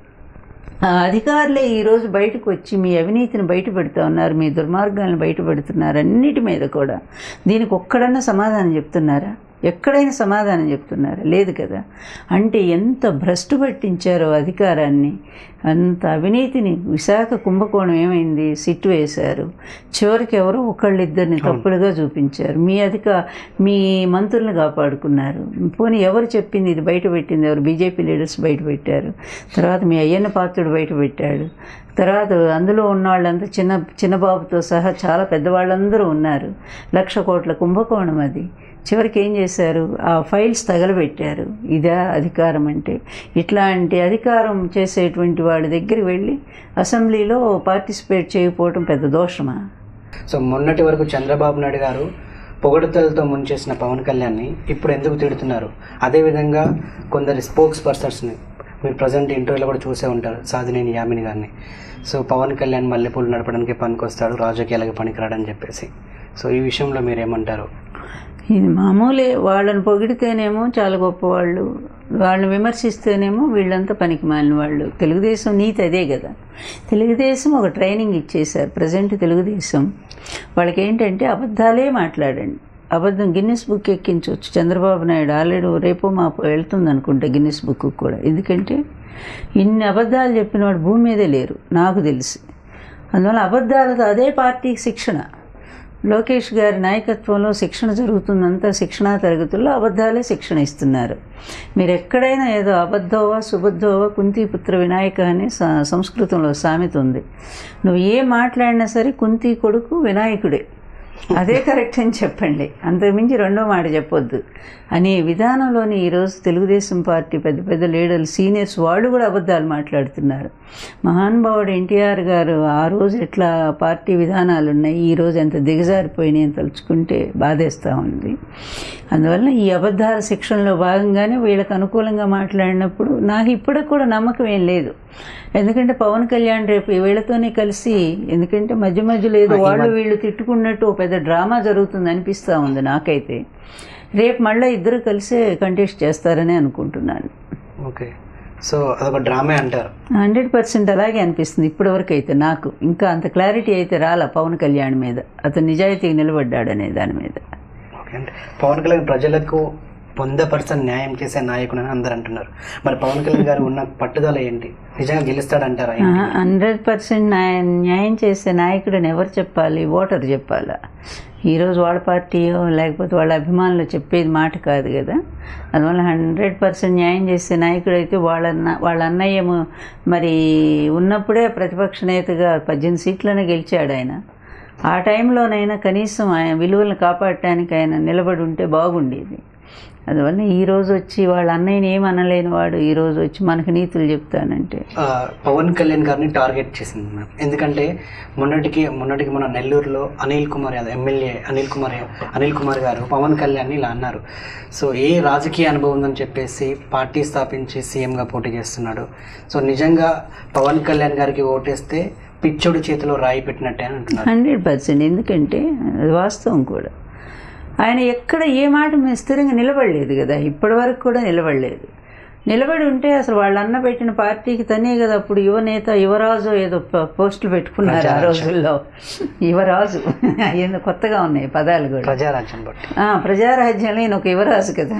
ఆ అధికారులే ఈరోజు బయటకు వచ్చి మీ అవినీతిని బయట పెడుతూ ఉన్నారు మీ దుర్మార్గాలను బయట పెడుతున్నారు అన్నిటి మీద కూడా దీనికి ఒక్కడన్నా సమాధానం చెప్తున్నారా ఎక్కడైనా సమాధానం చెప్తున్నారా లేదు కదా అంటే ఎంత భ్రష్టు పట్టించారో అధికారాన్ని అంత అవినీతిని విశాఖ కుంభకోణం ఏమైంది సిట్టు వేశారు చివరికి ఎవరో ఒకళ్ళిద్దరిని తప్పులుగా చూపించారు మీ అధిక మీ మంత్రులను కాపాడుకున్నారు పోనీ ఎవరు చెప్పింది ఇది బయట పెట్టింది ఎవరు బీజేపీ లీడర్స్ బయట పెట్టారు తర్వాత మీ అయ్యన్న పాత్రుడు బయట పెట్టాడు తర్వాత అందులో ఉన్న వాళ్ళంతా చిన్న చిన్నబాబుతో సహా చాలా పెద్దవాళ్ళందరూ ఉన్నారు లక్ష కోట్ల కుంభకోణం అది చివరికి ఏం చేశారు ఆ ఫైల్స్ తగలబెట్టారు ఇదా అధికారం అంటే ఇట్లాంటి అధికారం చేసేటువంటి వాళ్ళ దగ్గరికి వెళ్ళి అసెంబ్లీలో పార్టిసిపేట్ చేయకపోవడం పెద్ద దోషమా సో మొన్నటి వరకు చంద్రబాబు నాయుడు గారు పొగడతలతో ముంచేసిన పవన్ కళ్యాణ్ని ఇప్పుడు ఎందుకు తిడుతున్నారు అదేవిధంగా కొందరి స్పోక్స్ పర్సన్స్ని మీరు ప్రజెంట్ ఇంటర్వ్యూలో కూడా చూసే ఉంటారు సాధినేని యామిని గారిని సో పవన్ కళ్యాణ్ మల్లెపూలు నడపడానికి పనికొస్తాడు రాజకీయాలకు పనికిరాడని చెప్పేసి సో ఈ విషయంలో మీరేమంటారు ఇది మామూలే వాళ్ళని పొగిడితేనేమో చాలా గొప్పవాళ్ళు వాళ్ళని విమర్శిస్తేనేమో వీళ్ళంతా పనికి మాలిన వాళ్ళు తెలుగుదేశం నీతి అదే కదా తెలుగుదేశం ఒక ట్రైనింగ్ ఇచ్చేశారు ప్రజెంట్ తెలుగుదేశం వాళ్ళకి ఏంటంటే అబద్ధాలే మాట్లాడండి అబద్ధం గిన్నెస్ బుక్ ఎక్కించవచ్చు చంద్రబాబు నాయుడు ఆల్రెడీ రేపో మాపో వెళ్తుంది అనుకుంటా గిన్నెస్ బుక్ కూడా ఎందుకంటే ఇన్ని అబద్ధాలు చెప్పిన వాడు భూమి మీదే లేరు నాకు తెలిసి అందువల్ల అబద్ధాలతో అదే పార్టీకి శిక్షణ లోకేష్ గారి నాయకత్వంలో శిక్షణ జరుగుతుందంతా శిక్షణా తరగతుల్లో అబద్ధాలే శిక్షణ ఇస్తున్నారు మీరు ఎక్కడైనా ఏదో అబద్ధోవా సుబద్ధోవా కుంతిపుత్ర వినాయక అనే స- సంస్కృతంలో సామెత ఉంది నువ్వు ఏ మాట్లాడినా సరే కుంతి కొడుకు వినాయకుడే అదే కరెక్ట్ అని చెప్పండి అంతకుమించి రెండో మాట చెప్పొద్దు అనే విధానంలోని ఈరోజు తెలుగుదేశం పార్టీ పెద్ద పెద్ద లీడర్లు సీనియర్స్ వాళ్ళు కూడా అబద్ధాలు మాట్లాడుతున్నారు మహానుభావుడు ఎన్టీఆర్ గారు ఆ రోజు ఎట్లా పార్టీ విధానాలు ఉన్నాయి ఈ రోజు ఎంత దిగజారిపోయినాయి అని తలుచుకుంటే బాధేస్తూ ఉంది అందువల్ల ఈ అబద్ధాల శిక్షణలో భాగంగానే వీళ్ళకి అనుకూలంగా మాట్లాడినప్పుడు నాకు ఇప్పటికి కూడా నమ్మకం ఏం లేదు ఎందుకంటే పవన్ కళ్యాణ్ రేపు వీళ్ళతోనే కలిసి ఎందుకంటే మధ్య మధ్యలో ఏదో వాళ్ళు వీళ్ళు తిట్టుకున్నట్టు ఒక పెద్ద డ్రామా జరుగుతుంది అనిపిస్తూ ఉంది నాకైతే రేపు మళ్ళీ ఇద్దరు కలిసే కంటెస్ట్ చేస్తారని అనుకుంటున్నాను ఓకే సో అదొక డ్రామే అంటారు హండ్రెడ్ పర్సెంట్ అలాగే అనిపిస్తుంది ఇప్పటివరకు అయితే నాకు ఇంకా అంత క్లారిటీ అయితే రాలా పవన్ కళ్యాణ్ మీద అతను నిజాయితీగా నిలబడ్డాడు అనే దాని మీద ఓకే అంటే పవన్ కళ్యాణ్ ప్రజలకు వంద పర్సెంట్ న్యాయం చేసే నాయకుడు అని అందరు అంటున్నారు మరి పవన్ కళ్యాణ్ గారు ఉన్న పట్టుదల ఏంటి నిజంగా గెలుస్తాడంటారా ఏంటి? హండ్రెడ్ పర్సెంట్ న్యాయం చేసే నాయకుడని ఎవరు చెప్పాలి ఓటర్ చెప్పాలా ఈరోజు వాళ్ళ పార్టీయో లేకపోతే వాళ్ళ అభిమానులు చెప్పేది మాట కాదు కదా అందువల్ల హండ్రెడ్ పర్సెంట్ న్యాయం చేసే నాయకుడు అయితే వాళ్ళన్న వాళ్ళ అన్నయ్య ము- మరి ఉన్నప్పుడే ప్రతిపక్ష నేతగా పద్దెనిమిది సీట్లను గెలిచాడు ఆయన ఆ టైంలోనైనా కనీసం ఆయన విలువలను కాపాడటానికి ఆయన నిలబడి ఉంటే బాగుండేది అందువల్ల ఈ రోజు వచ్చి వాళ్ళ అన్నయ్యని ఏం అనలేని వాడు ఈ రోజు వచ్చి మనకు నీతులు చెప్తానంటే ఆ, పవన్ కళ్యాణ్ గారిని టార్గెట్ చేసింది మ్యామ్ ఎందుకంటే మొన్నటికి మొన్నటికి మన నెల్లూరులో అనిల్ కుమార్ యాదవ్ ఎమ్మెల్యే అనిల్ కుమార్ యా- అనిల్ కుమార్ గారు పవన్ కళ్యాణ్ని ఇలా అన్నారు సో ఏ రాజకీయ అనుభవం ఉందని చెప్పేసి పార్టీ స్థాపించి సీఎంగా పోటీ చేస్తున్నాడు సో నిజంగా పవన్ కళ్యాణ్ గారికి ఓటేస్తే పిచ్చోడి చేతిలో రాయి పెట్టినట్టే అని అంటున్నారు హండ్రెడ్ పర్సెంట్ ఎందుకంటే అది వాస్తవం కూడా ఆయన ఎక్కడ ఏ మాట మీద స్థిరంగా నిలబడలేదు కదా ఇప్పటి వరకు కూడా నిలబడలేదు నిలబడి ఉంటే అసలు వాళ్ళ అన్న పెట్టిన పార్టీకి తనే కదా అప్పుడు యువనేత యువరాజు ఏదో ప- పోస్టులు పెట్టుకున్నారు ఆ రోజుల్లో యువరాజు ఏందో కొత్తగా ఉన్నాయి పదాలు కూడా ప్రజారాజ్యం బట్టి ఆ, ప్రజారాజ్యంలో ఈయన ఒక యువరాజు కదా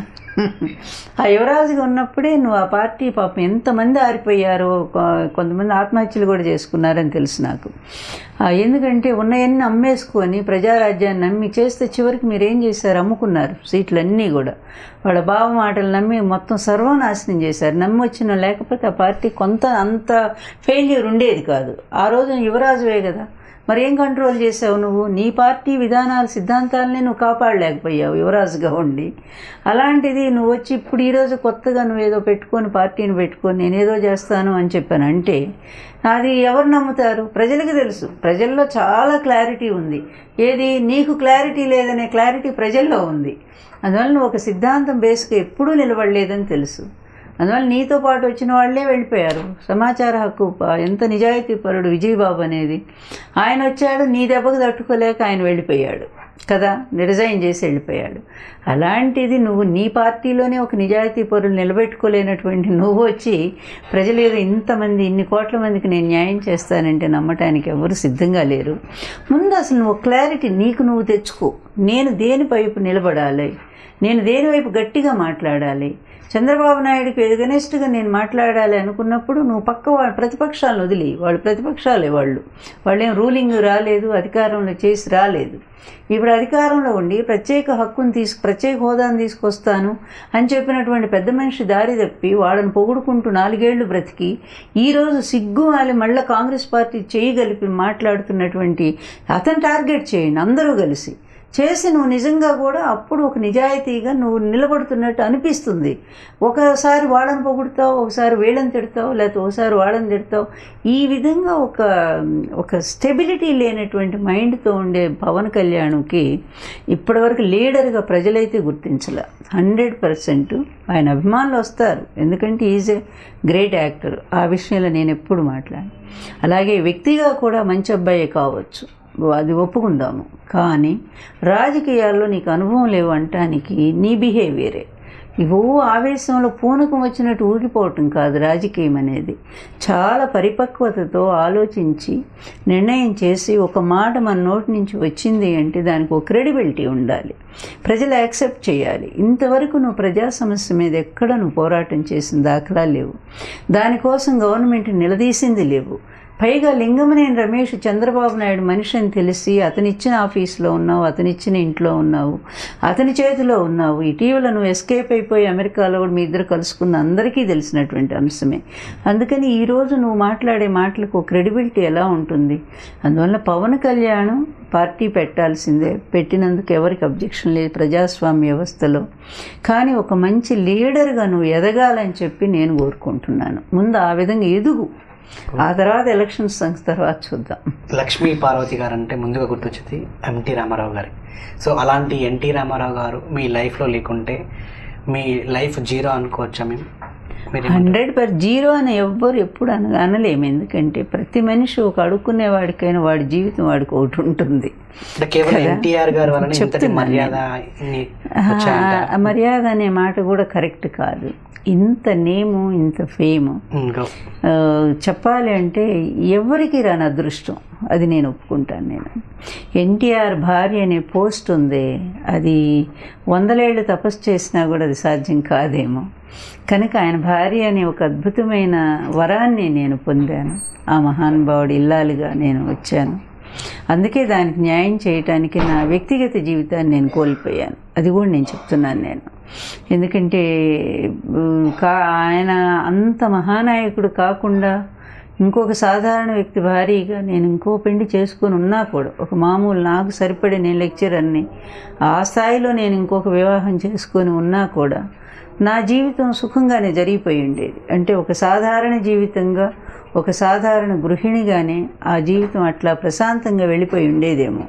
ఆ యువరాజుగా ఉన్నప్పుడే నువ్వు ఆ పార్టీ పాపం ఎంతమంది ఆరిపోయారో కొ- కొంతమంది ఆత్మహత్యలు కూడా చేసుకున్నారని తెలుసు నాకు ఆ, ఎందుకంటే ఉన్నవన్నీ అమ్మేసుకొని ప్రజారాజ్యాన్ని నమ్మి చేస్తే చివరికి మీరు ఏం చేశారు అమ్ముకున్నారు సీట్లన్నీ కూడా వాళ్ళ బావ మాటలు నమ్మి మొత్తం సర్వనాశనం చేశారు నమ్మి వచ్చిన లేకపోతే ఆ పార్టీ కొంత అంత ఫెయిల్యూర్ ఉండేది కాదు ఆ రోజు యువరాజువే కదా మరి ఏం కంట్రోల్ చేసావు నువ్వు నీ పార్టీ విధానాలు సిద్ధాంతాలనే నువ్వు కాపాడలేకపోయావు యువరాజుగా ఉండి అలాంటిది నువ్వు వచ్చి ఇప్పుడు ఈరోజు కొత్తగా నువ్వు ఏదో పెట్టుకొని పార్టీని పెట్టుకొని నేనేదో చేస్తాను అని చెప్పాను అంటే అది ఎవరు నమ్ముతారు ప్రజలకు తెలుసు ప్రజల్లో చాలా క్లారిటీ ఉంది ఏది నీకు క్లారిటీ లేదనే క్లారిటీ ప్రజల్లో ఉంది అందువల్ల నువ్వు ఒక సిద్ధాంతం బేస్గా ఎప్పుడూ నిలబడలేదని తెలుసు అందువల్ల నీతో పాటు వచ్చిన వాళ్ళే వెళ్ళిపోయారు సమాచార హక్కు ప- ఎంత నిజాయితీ పరుడు విజయబాబు అనేది ఆయన వచ్చాడు నీ దెబ్బకు తట్టుకోలేక ఆయన వెళ్ళిపోయాడు కదా రిజైన్ చేసి వెళ్ళిపోయాడు అలాంటిది నువ్వు నీ పార్టీలోనే ఒక నిజాయితీ పరులు నిలబెట్టుకోలేనటువంటి నువ్వు వచ్చి ప్రజలు ఏదో ఇంతమంది ఇన్ని కోట్ల మందికి నేను న్యాయం చేస్తానంటే నమ్మటానికి ఎవరు సిద్ధంగా లేరు ముందు అసలు నువ్వు క్లారిటీ నీకు నువ్వు తెచ్చుకో నేను దేని వైపు నిలబడాలి నేను దేని వైపు గట్టిగా మాట్లాడాలి చంద్రబాబు నాయుడుకి ఎగనెస్ట్గా నేను మాట్లాడాలి అనుకున్నప్పుడు నువ్వు పక్క వాళ్ళ ప్రతిపక్షాలను వదిలి వాళ్ళు ప్రతిపక్షాలే వాళ్ళు వాళ్ళేం రూలింగ్ రాలేదు అధికారంలో చేసి రాలేదు ఇప్పుడు అధికారంలో ఉండి ప్రత్యేక హక్కును తీసుకు ప్రత్యేక హోదాను తీసుకొస్తాను అని చెప్పినటువంటి పెద్ద మనిషి దారి తప్పి వాళ్ళని పొగుడుకుంటూ నాలుగేళ్లు బ్రతికి ఈరోజు సిగ్గు వాలి మళ్ళీ కాంగ్రెస్ పార్టీ చేయగలిపి మాట్లాడుతున్నటువంటి అతను టార్గెట్ చేయండి అందరూ కలిసి చేసి నువ్వు నిజంగా కూడా అప్పుడు ఒక నిజాయితీగా నువ్వు నిలబడుతున్నట్టు అనిపిస్తుంది ఒకసారి వాళ్ళని పొగుడుతావు ఒకసారి వీళ్ళని తిడతావు లేకపోతే ఒకసారి వాళ్ళని తిడతావు ఈ విధంగా ఒక ఒక స్టెబిలిటీ లేనటువంటి మైండ్తో ఉండే పవన్ కళ్యాణ్కి ఇప్పటివరకు లీడర్గా ప్రజలైతే గుర్తించలే హండ్రెడ్ పర్సెంట్ ఆయన అభిమానులు వస్తారు ఎందుకంటే ఈజ్ ఏ గ్రేట్ యాక్టర్ ఆ విషయంలో నేను ఎప్పుడు మాట్లాడాను అలాగే వ్యక్తిగా కూడా మంచి అబ్బాయే కావచ్చు అది ఒప్పుకుందాము కానీ రాజకీయాల్లో నీకు అనుభవం లేవు అంటానికి నీ బిహేవియరే ఇవో ఆవేశంలో పూనకం వచ్చినట్టు ఊగిపోవటం కాదు రాజకీయం అనేది చాలా పరిపక్వతతో ఆలోచించి నిర్ణయం చేసి ఒక మాట మన నోటి నుంచి వచ్చింది అంటే దానికి ఒక క్రెడిబిలిటీ ఉండాలి ప్రజలు యాక్సెప్ట్ చేయాలి ఇంతవరకు నువ్వు ప్రజా సమస్య మీద ఎక్కడ నువ్వు పోరాటం చేసిన దాఖలా లేవు దానికోసం గవర్నమెంట్ నిలదీసింది లేవు పైగా లింగమనేని రమేష్ చంద్రబాబు నాయుడు మనిషి అని తెలిసి అతనిచ్చిన ఆఫీస్లో ఉన్నావు అతనిచ్చిన ఇంట్లో ఉన్నావు అతని చేతిలో ఉన్నావు ఇటీవల నువ్వు ఎస్కేప్ అయిపోయి అమెరికాలో కూడా మీ ఇద్దరు కలుసుకున్న అందరికీ తెలిసినటువంటి అంశమే అందుకని ఈరోజు నువ్వు మాట్లాడే మాటలకు క్రెడిబిలిటీ ఎలా ఉంటుంది అందువల్ల పవన్ కళ్యాణ్ పార్టీ పెట్టాల్సిందే పెట్టినందుకు ఎవరికి అబ్జెక్షన్ లేదు ప్రజాస్వామ్య వ్యవస్థలో కానీ ఒక మంచి లీడర్గా నువ్వు ఎదగాలని చెప్పి నేను కోరుకుంటున్నాను ముందు ఆ విధంగా ఎదుగు ఆ తర్వాత ఎలక్షన్స్ సంగతి తర్వాత చూద్దాం లక్ష్మీ పార్వతి గారు అంటే ముందుగా గుర్తొచ్చేది ఎన్టీ రామారావు గారి సో అలాంటి ఎన్టీ రామారావు గారు మీ లైఫ్లో లేకుంటే మీ లైఫ్ జీరో అనుకోవచ్చా మేము మీరు హండ్రెడ్ పర్ జీరో అని ఎవ్వరు ఎప్పుడు అన అనలేము ఎందుకంటే ప్రతి మనిషి ఒక అడుక్కునే వాడికైనా వాడి జీవితం వాడికి ఒకటి ఉంటుంది అంటే కేవలం ఎన్టీఆర్ గారి వలన ఇంతటి మర్యాద ఇన్ని వచ్చాయంటారా? ఆ మర్యాద అనే మాట కూడా కరెక్ట్ కాదు ఇంత నేము ఇంత ఫేము ఇంకా ఆ, చెప్పాలి అంటే ఎవరికి రాని అదృష్టం అది నేను ఒప్పుకుంటాను నేను ఎన్టీఆర్ భార్య అనే పోస్ట్ ఉంది అది వందలేళ్ళు తపస్సు చేసినా కూడా అది సాధ్యం కాదేమో కనుక ఆయన భార్య అనే ఒక అద్భుతమైన వరాన్ని నేను పొందాను ఆ మహానుభావుడు ఇల్లాలుగా నేను వచ్చాను అందుకే దానికి న్యాయం చేయటానికి నా వ్యక్తిగత జీవితాన్ని నేను కోల్పోయాను అది కూడా నేను చెప్తున్నాను నేను ఎందుకంటే ఉమ్, కా ఆయన అంత మహానాయకుడు కాకుండా ఇంకొక సాధారణ వ్యక్తి భారీగా నేను ఇంకో పెళ్లి చేసుకొని ఉన్నా కూడా ఒక మామూలు నాకు సరిపడే నేను లెక్చరర్ని ఆ స్థాయిలో నేను ఇంకొక వివాహం చేసుకొని ఉన్నా కూడా నా జీవితం సుఖంగానే జరిగిపోయి ఉండేది అంటే ఒక సాధారణ జీవితంగా ఒక సాధారణ గృహిణిగానే ఆ జీవితం అట్లా ప్రశాంతంగా వెళ్ళిపోయి ఉండేదేమో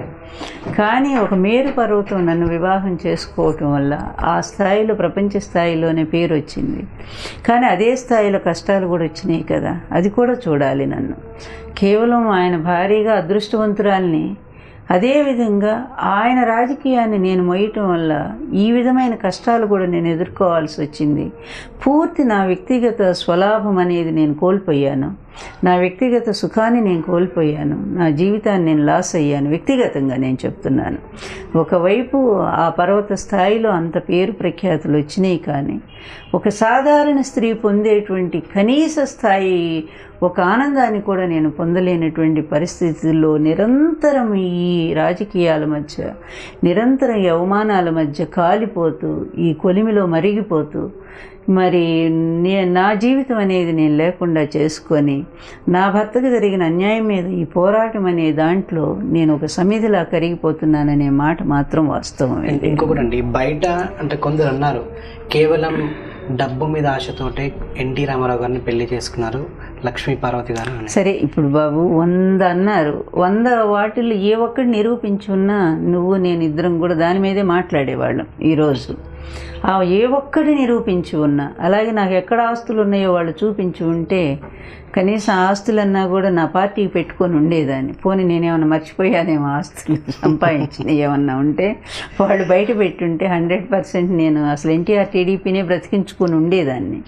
కానీ ఒక మేరు పర్వతం నన్ను వివాహం చేసుకోవటం వల్ల ఆ స్థాయిలో ప్రపంచ స్థాయిలోనే పేరు వచ్చింది కానీ అదే స్థాయిలో కష్టాలు కూడా వచ్చినాయి కదా అది కూడా చూడాలి నన్ను కేవలం ఆయన భారీగా అదృష్టవంతురాల్ని అదేవిధంగా ఆయన రాజకీయాన్ని నేను మొయ్యటం వల్ల ఈ విధమైన కష్టాలు కూడా నేను ఎదుర్కోవాల్సి వచ్చింది పూర్తి నా వ్యక్తిగత స్వలాభం అనేది నేను కోల్పోయాను నా వ్యక్తిగత సుఖాన్ని నేను కోల్పోయాను నా జీవితాన్ని నేను లాస్ అయ్యాను వ్యక్తిగతంగా నేను చెప్తున్నాను ఒకవైపు ఆ పర్వత స్థాయిలో అంత పేరు ప్రఖ్యాతులు వచ్చినాయి కానీ ఒక సాధారణ స్త్రీ పొందేటువంటి కనీస స్థాయి ఒక ఆనందాన్ని కూడా నేను పొందలేనటువంటి పరిస్థితుల్లో నిరంతరం ఈ రాజకీయాల మధ్య నిరంతరం ఈ అవమానాల మధ్య కాలిపోతూ ఈ కొలిమిలో మరిగిపోతూ మరి నే నా జీవితం అనేది నేను లేకుండా చేసుకొని నా భర్తకు జరిగిన అన్యాయం మీద ఈ పోరాటం అనే దాంట్లో నేను ఒక సమిధిలా కరిగిపోతున్నాననే మాట మాత్రం వాస్తవం ఇంకొకటి అండి బయట అంటే కొందరు అన్నారు కేవలం డబ్బు మీద ఆశతోటే ఎన్టీ రామారావు గారిని పెళ్లి చేసుకున్నారు లక్ష్మీ పార్వతి గారు అని సరే ఇప్పుడు బాబు వంద అన్నారు వంద వాటిల్లో ఏ ఒక్కటి నిరూపించున్నా నువ్వు నేను ఇద్దరం కూడా దాని మీదే మాట్లాడేవాళ్ళం ఈరోజు ఆ ఏ ఒక్కటి నిరూపించి ఉన్నా అలాగే నాకు ఎక్కడ ఆస్తులు ఉన్నాయో వాళ్ళు చూపించి ఉంటే కనీసం ఆస్తులన్నా కూడా నా పార్టీకి పెట్టుకొని ఉండేదాన్ని పోనీ నేనేమన్నా మర్చిపోయానేమో ఆస్తులు సంపాదించిన ఏమన్నా ఉంటే వాళ్ళు బయట పెట్టుంటే హండ్రెడ్ పర్సెంట్ నేను అసలు ఎన్టీఆర్ టీడీపీనే బ్రతికించుకొని ఉండేదాన్ని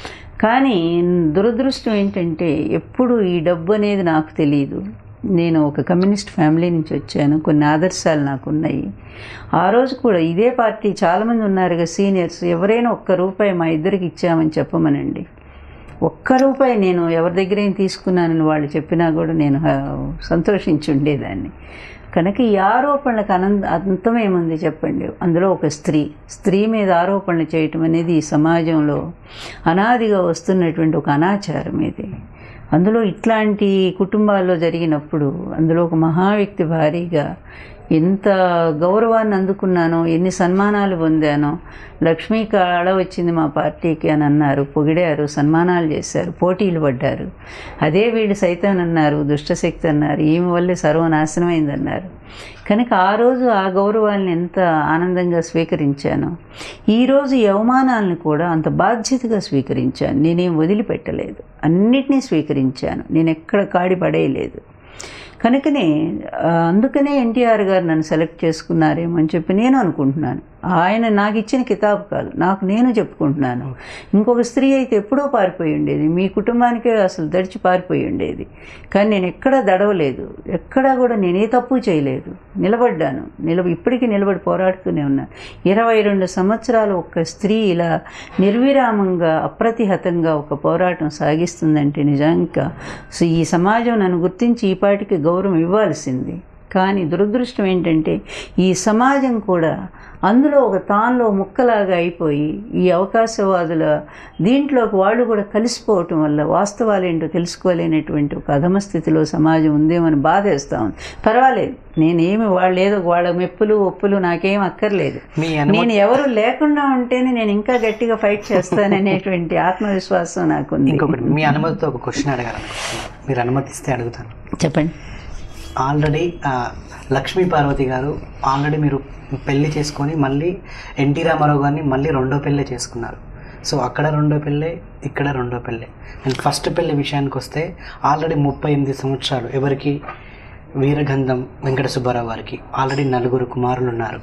కానీ దురదృష్టం ఏంటంటే ఎప్పుడు ఈ డబ్బు అనేది నాకు తెలియదు నేను ఒక కమ్యూనిస్ట్ ఫ్యామిలీ నుంచి వచ్చాను కొన్ని ఆదర్శాలు నాకు ఉన్నాయి ఆ రోజు కూడా ఇదే పార్టీ చాలామంది ఉన్నారుగా సీనియర్స్ ఎవరైనా ఒక్క రూపాయి మా ఇద్దరికి ఇచ్చామని చెప్పమనండి ఒక్క రూపాయి నేను ఎవరి దగ్గర ఏం తీసుకున్నానని వాళ్ళు చెప్పినా కూడా నేను ఆ, సంతోషించి ఉండేదాన్ని కనుక ఈ ఆరోపణలకు అనంత అంతమేముంది చెప్పండి అందులో ఒక స్త్రీ స్త్రీ మీద ఆరోపణలు చేయటం అనేది ఈ సమాజంలో అనాదిగా వస్తున్నటువంటి ఒక అనాచారం ఇది అందులో ఇట్లాంటి కుటుంబాల్లో జరిగినప్పుడు అందులో ఒక మహా వ్యక్తి భారీగా ఎంత గౌరవాన్ని అందుకున్నానో ఎన్ని సన్మానాలు పొందానో లక్ష్మీ కాడ వచ్చింది మా పార్టీకి అని అన్నారు పొగిడారు సన్మానాలు చేశారు పోటీలు పడ్డారు అదే వీళ్ళు సైతం అన్నారు దుష్టశక్తి అన్నారు ఈమె వల్లే సర్వనాశనమైందన్నారు కనుక ఆ రోజు ఆ గౌరవాన్ని ఎంత ఆనందంగా స్వీకరించానో ఈరోజు ఈ అవమానాలను కూడా అంత బాధ్యతగా స్వీకరించాను నేనేం వదిలిపెట్టలేదు అన్నిటినీ స్వీకరించాను నేను ఎక్కడ కాడి పడేయలేదు కనుకనే ఆ, అందుకనే ఎన్టీఆర్ గారు నన్ను సెలెక్ట్ చేసుకున్నారేమో అని చెప్పి నేను అనుకుంటున్నాను ఆయన నాకు ఇచ్చిన కితాబు కాదు నాకు నేను చెప్పుకుంటున్నాను ఇంకొక స్త్రీ అయితే ఎప్పుడో పారిపోయి ఉండేది మీ కుటుంబానికే అసలు దడిచి పారిపోయి ఉండేది కానీ నేను ఎక్కడా దడవలేదు ఎక్కడా కూడా నేనే తప్పు చేయలేదు నిలబడ్డాను నిలబ ఇప్పటికీ నిలబడి పోరాడుతూనే ఉన్నాను ఇరవై రెండు సంవత్సరాలు ఒక స్త్రీ ఇలా నిర్విరామంగా అప్రతిహతంగా ఒక పోరాటం సాగిస్తుందంటే నిజంగా సో ఈ సమాజం నన్ను గుర్తించి ఈ పాటికి గౌరవం ఇవ్వాల్సింది కానీ దురదృష్టం ఏంటంటే ఈ సమాజం కూడా అందులో ఒక తాన్లో ముక్కలాగా అయిపోయి ఈ అవకాశవాదుల దీంట్లోకి వాళ్ళు కూడా కలిసిపోవటం వల్ల వాస్తవాలేంటో తెలుసుకోలేనటువంటి ఒక అధమ స్థితిలో సమాజం ఉందేమని బాధేస్తా ఉంది పర్వాలేదు నేనేమి వాళ్ళు ఏదో వాళ్ళ మెప్పులు ఒప్పులు నాకేం అక్కర్లేదు మీ అను నేను ఎవరు లేకుండా ఉంటేనే నేను ఇంకా గట్టిగా ఫైట్ చేస్తాననేటువంటి ఆత్మవిశ్వాసం నాకుంది ఇంకొకటి మీ అనుమతితో ఒక క్వశ్చన్ అడగాలనుకుంటున్నాను మీరు అనుమతిస్తే అడుగుతాను చెప్పండి ఆల్రెడీ ఆ, లక్ష్మీ పార్వతి గారు ఆల్రెడీ మీరు పెళ్లి చేసుకొని మళ్ళీ ఎన్టీ రామారావు గారిని మళ్ళీ రెండో పెళ్ళి చేసుకున్నారు సో అక్కడ రెండో పెళ్ళే ఇక్కడ రెండో పెళ్ళే అండ్ ఫస్ట్ పెళ్లి విషయానికి వస్తే ఆల్రెడీ ముప్పై ఎనిమిది సంవత్సరాలు ఎవరికి వీరగంధం వెంకట సుబ్బారావు గారికి ఆల్రెడీ నలుగురు కుమారులు ఉన్నారు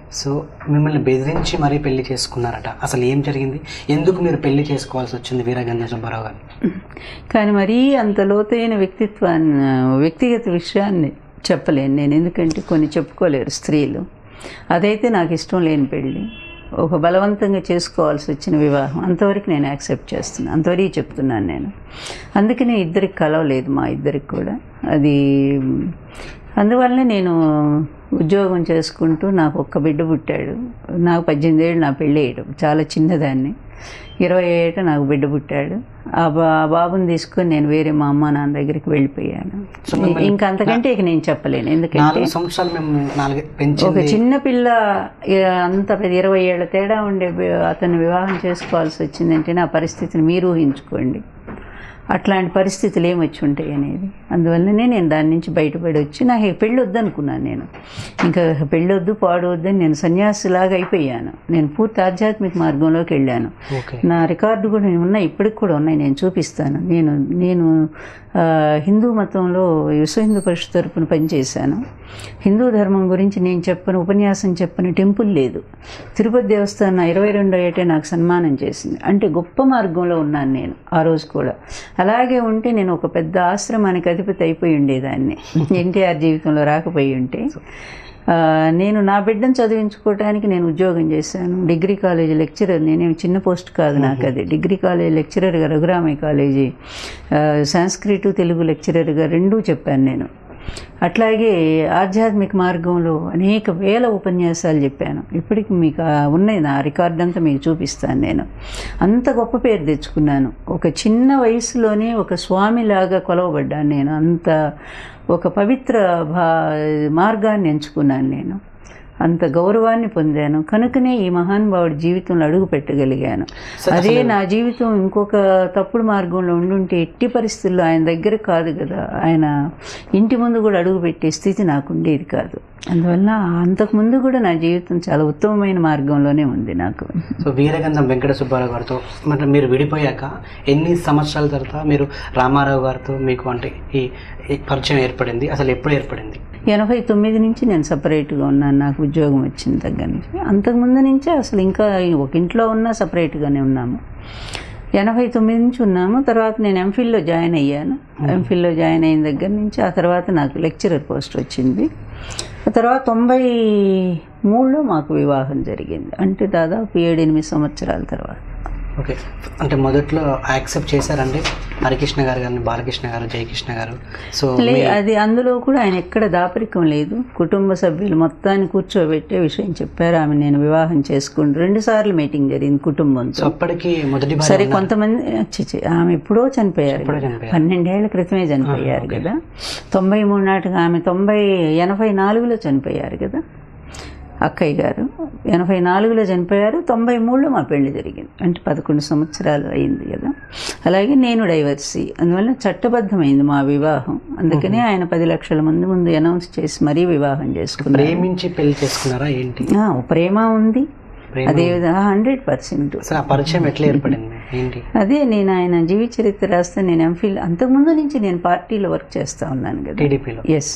సో మిమ్మల్ని బెదిరించి మరీ పెళ్లి చేసుకున్నారట అసలు ఏం జరిగింది ఎందుకు మీరు పెళ్లి చేసుకోవాల్సి వచ్చింది వీరగంధ సుబ్బారావు గారు కానీ మరీ అంత లోతైన వ్యక్తిత్వాన్ని వ్యక్తిగత విషయాన్ని చెప్పలేను నేను ఎందుకంటే కొన్ని చెప్పుకోలేరు స్త్రీలు అదైతే నాకు ఇష్టం లేని పెళ్ళి ఒక బలవంతంగా చేసుకోవాల్సి వచ్చిన వివాహం అంతవరకు నేను యాక్సెప్ట్ చేస్తున్నాను అంతవరకు చెప్తున్నాను నేను అందుకనే ఇద్దరికి కలవలేదు మా ఇద్దరికి కూడా అది అందువల్లనే నేను ఉద్యోగం చేసుకుంటూ నాకు ఒక్క బిడ్డ పుట్టాడు నాకు పద్దెనిమిది ఏళ్ళు నా పెళ్ళి వేయడం చాలా చిన్నదాన్ని ఇరవై ఏట నాకు బిడ్డ పుట్టాడు ఆ బా ఆ బాబుని తీసుకొని నేను వేరే మా అమ్మ నాన్న దగ్గరికి వెళ్ళిపోయాను ఇంకా అంతకంటే ఇక నేను చెప్పలేను ఎందుకంటే నాలుగు సంవత్సరాలు మేము నాలుగు ఒక పెంచింది చిన్న పిల్ల ఇ- అంత పెద్ద ఇరవై ఏళ్ళ తేడా ఉండే వి- అతన్ని వివాహం చేసుకోవాల్సి వచ్చిందంటే నా పరిస్థితిని మీరు ఊహించుకోండి అట్లాంటి పరిస్థితులు ఏమొచ్చి ఉంటాయి అనేది అందువల్లనే నేను దాని నుంచి బయటపడి వచ్చి నాకు ఇక పెళ్ళి వద్దనుకున్నాను నేను ఇంకా పెళ్ళి వద్దు పాడు వద్దని నేను సన్యాసిలాగా అయిపోయాను నేను పూర్తి ఆధ్యాత్మిక మార్గంలోకి వెళ్ళాను ఓకే నా రికార్డు కూడా ఉన్నాయి ఇప్పటికి కూడా ఉన్నాయి నేను చూపిస్తాను నేను నేను ఆ, హిందూ మతంలో విశ్వ హిందూ పరిషత్ తరపున పనిచేశాను హిందూ ధర్మం గురించి నేను చెప్పని ఉపన్యాసం చెప్పని టెంపుల్ లేదు తిరుపతి దేవస్థానం ఇరవై రెండో ఏటే నాకు సన్మానం చేసింది అంటే గొప్ప మార్గంలో ఉన్నాను నేను ఆ రోజు కూడా అలాగే ఉంటే నేను ఒక పెద్ద ఆశ్రమానికి అధిపతి అయిపోయి ఉండేదాన్ని ఎన్టీఆర్ జీవితంలో రాకపోయి ఉంటే ఆ, నేను నా బిడ్డను చదివించుకోవడానికి నేను ఉద్యోగం చేశాను డిగ్రీ కాలేజీ లెక్చరర్ నేనేం చిన్న పోస్ట్ కాదు నాకు అది డిగ్రీ కాలేజీ లెక్చరర్గా రఘురామయ్య కాలేజీ ఆ, సంస్కృత్ తెలుగు లెక్చరర్గా రెండూ చెప్పాను నేను అట్లాగే ఆధ్యాత్మిక మార్గంలో అనేక వేల ఉపన్యాసాలు చెప్పాను ఇప్పటికి మీకు ఆ ఉన్నాయి నా రికార్డ్ అంతా మీకు చూపిస్తాను నేను అంత గొప్ప పేరు తెచ్చుకున్నాను ఒక చిన్న వయసులోనే ఒక స్వామిలాగా కొలవబడ్డాను నేను అంత ఒక పవిత్ర భా మార్గాన్ని ఎంచుకున్నాను నేను అంత గౌరవాన్ని పొందాను కనుకనే ఈ మహానుభావుడి జీవితంలో అడుగు పెట్టగలిగాను అదే నా జీవితం ఇంకొక తప్పుడు మార్గంలో ఉండుంటే ఎట్టి పరిస్థితుల్లో ఆయన దగ్గర కాదు కదా ఆయన ఇంటి ముందు కూడా అడుగు పెట్టే స్థితి నాకు ఉండేది కాదు అందువల్ల అంతకుముందు కూడా నా జీవితం చాలా ఉత్తమమైన మార్గంలోనే ఉంది నాకు సో వీరగంధం వెంకట సుబ్బారావు గారితో మరి మీరు విడిపోయాక ఎన్ని సంవత్సరాల తర్వాత మీరు రామారావు గారితో మీకు అంటే ఈ ఈ పరిచయం ఏర్పడింది అసలు ఎప్పుడు ఏర్పడింది ఎనభై తొమ్మిది నుంచి నేను సపరేట్గా ఉన్నాను నాకు ఉద్యోగం వచ్చిన దగ్గర నుంచి అంతకుముందు నుంచే అసలు ఇంకా ఒక ఇంట్లో ఉన్నా సపరేట్గానే ఉన్నాము ఎనభై తొమ్మిది నుంచి ఉన్నాము తర్వాత నేను ఎంఫిల్లో జాయిన్ అయ్యాను ఎంఫిల్లో జాయిన్ అయిన దగ్గర నుంచి ఆ తర్వాత నాకు లెక్చరర్ పోస్ట్ వచ్చింది ఆ తర్వాత తొంభై మూడులో మాకు వివాహం జరిగింది అంటే దాదాపు ఏడు ఎనిమిది సంవత్సరాల తర్వాత ఓకే అంటే మొదట్లో యాక్సెప్ట్ చేశారండి హరికృష్ణ గారు కానీ బాలకృష్ణ గారు జయకృష్ణ గారు సో లే అది అందులో కూడా ఆయన ఎక్కడ దాపరికం లేదు కుటుంబ సభ్యులు మొత్తాన్ని కూర్చోబెట్టే విషయం చెప్పారు ఆమె నేను వివాహం చేసుకుని రెండు సార్లు మీటింగ్ జరిగింది కుటుంబంతో సో అప్పటికి మొదటి భార్య సరే కొంతమంది చిచి ఆమె ఎప్పుడో చనిపోయారు ఎప్పుడో కదా. చనిపోయారు. పన్నెండేళ్ల క్రితమే చనిపోయారు కదా తొంభై మూడు నాటికి ఆమె తొంభై ఎనభై నాలుగులో చనిపోయారు కదా అక్కయ్య గారు ఎనభై నాలుగులో చనిపోయారు తొంభై మూడులో మా పెళ్లి జరిగింది అంటే పదకొండు సంవత్సరాలు అయింది కదా అలాగే నేను డైవర్సీ అందువల్ల చట్టబద్ధమైంది మా వివాహం అందుకనే ఆయన పది లక్షల మంది ముందు అనౌన్స్ చేసి మరీ వివాహం చేసుకున్నారు ప్రేమించి పెళ్లి చేసుకున్నారా ఏంటి ఆ, ప్రేమ ఉంది ప్రేమ అదేవిధంగా హండ్రెడ్ పర్సెంట్ అసలు ఆ పరిచయం ఎట్లా ఏర్పడింది ఏంటి అదే నేను ఆయన జీవిత చరిత్ర రాస్తే నేను ఎంఫిల్ అంతకుముందు నుంచి నేను పార్టీలో వర్క్ చేస్తూ ఉన్నాను కదా టీడీపీలో ఎస్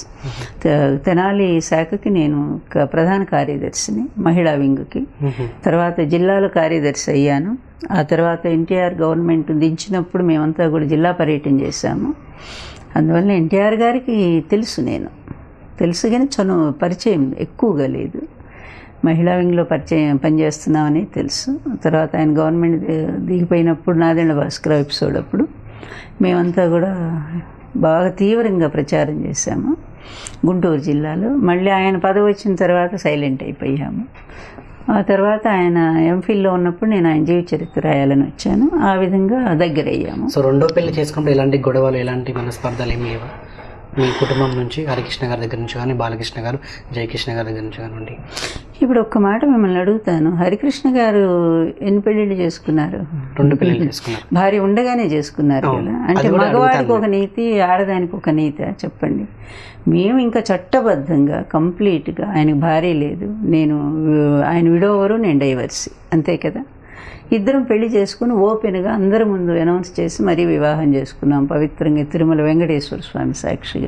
తెనాలి శాఖకి నేను క- ప్రధాన కార్యదర్శిని మహిళా వింగ్కి తర్వాత జిల్లాలో కార్యదర్శి అయ్యాను ఆ తర్వాత ఎన్టీఆర్ గవర్నమెంట్ దించినప్పుడు మేమంతా కూడా జిల్లా పర్యటన చేశాము అందువల్ల ఎన్టీఆర్ గారికి తెలుసు నేను తెలుసు కానీ చను పరిచయం ఎక్కువగా లేదు మహిళా వింగ్లో పరిచయం పనిచేస్తున్నామని తెలుసు తర్వాత ఆయన గవర్నమెంట్ ది- దిగిపోయినప్పుడు నాదెండ్ల భాస్కర్ ఎపిసోడ్ అప్పుడు మేమంతా కూడా బాగా తీవ్రంగా ప్రచారం చేశాము గుంటూరు జిల్లాలో మళ్ళీ ఆయన పదవి వచ్చిన తర్వాత సైలెంట్ అయిపోయాము ఆ తర్వాత ఆయన ఎంఫిల్లో ఉన్నప్పుడు నేను ఆయన జీవిత చరిత్ర రాయాలని వచ్చాను ఆ విధంగా దగ్గర అయ్యాము సో రెండో పెళ్లి చేసుకున్నప్పుడు ఎలాంటి గొడవలు ఎలాంటి మనస్పర్ధలు ఏమి లేవా మీ కుటుంబం నుంచి హరికృష్ణ గారి దగ్గర నుంచి కానీ బాలకృష్ణ గారు జయకృష్ణ గారి దగ్గర నుంచి కానివ్వండి ఇప్పుడు ఒక్క మాట మిమ్మల్ని అడుగుతాను హరికృష్ణ గారు ఎన్ని పెళ్ళిళ్ళు చేసుకున్నారు రెండు పెళ్లిళ్ళు చేసుకున్నారు భార్య ఉండగానే చేసుకున్నారు కదా అంటే మగవాడికి ఒక నీతి ఆడదానికి ఒక నీతి చెప్పండి మేము ఇంకా చట్టబద్ధంగా కంప్లీట్గా ఆయనకు భార్య లేదు నేను ఆయన విడోవరు నేను డైవర్సీ అంతే కదా ఇద్దరం పెళ్లి చేసుకుని ఓపెన్గా అందరి ముందు అనౌన్స్ చేసి మరీ వివాహం చేసుకున్నాం పవిత్రంగా తిరుమల వెంకటేశ్వర స్వామి సాక్షిగా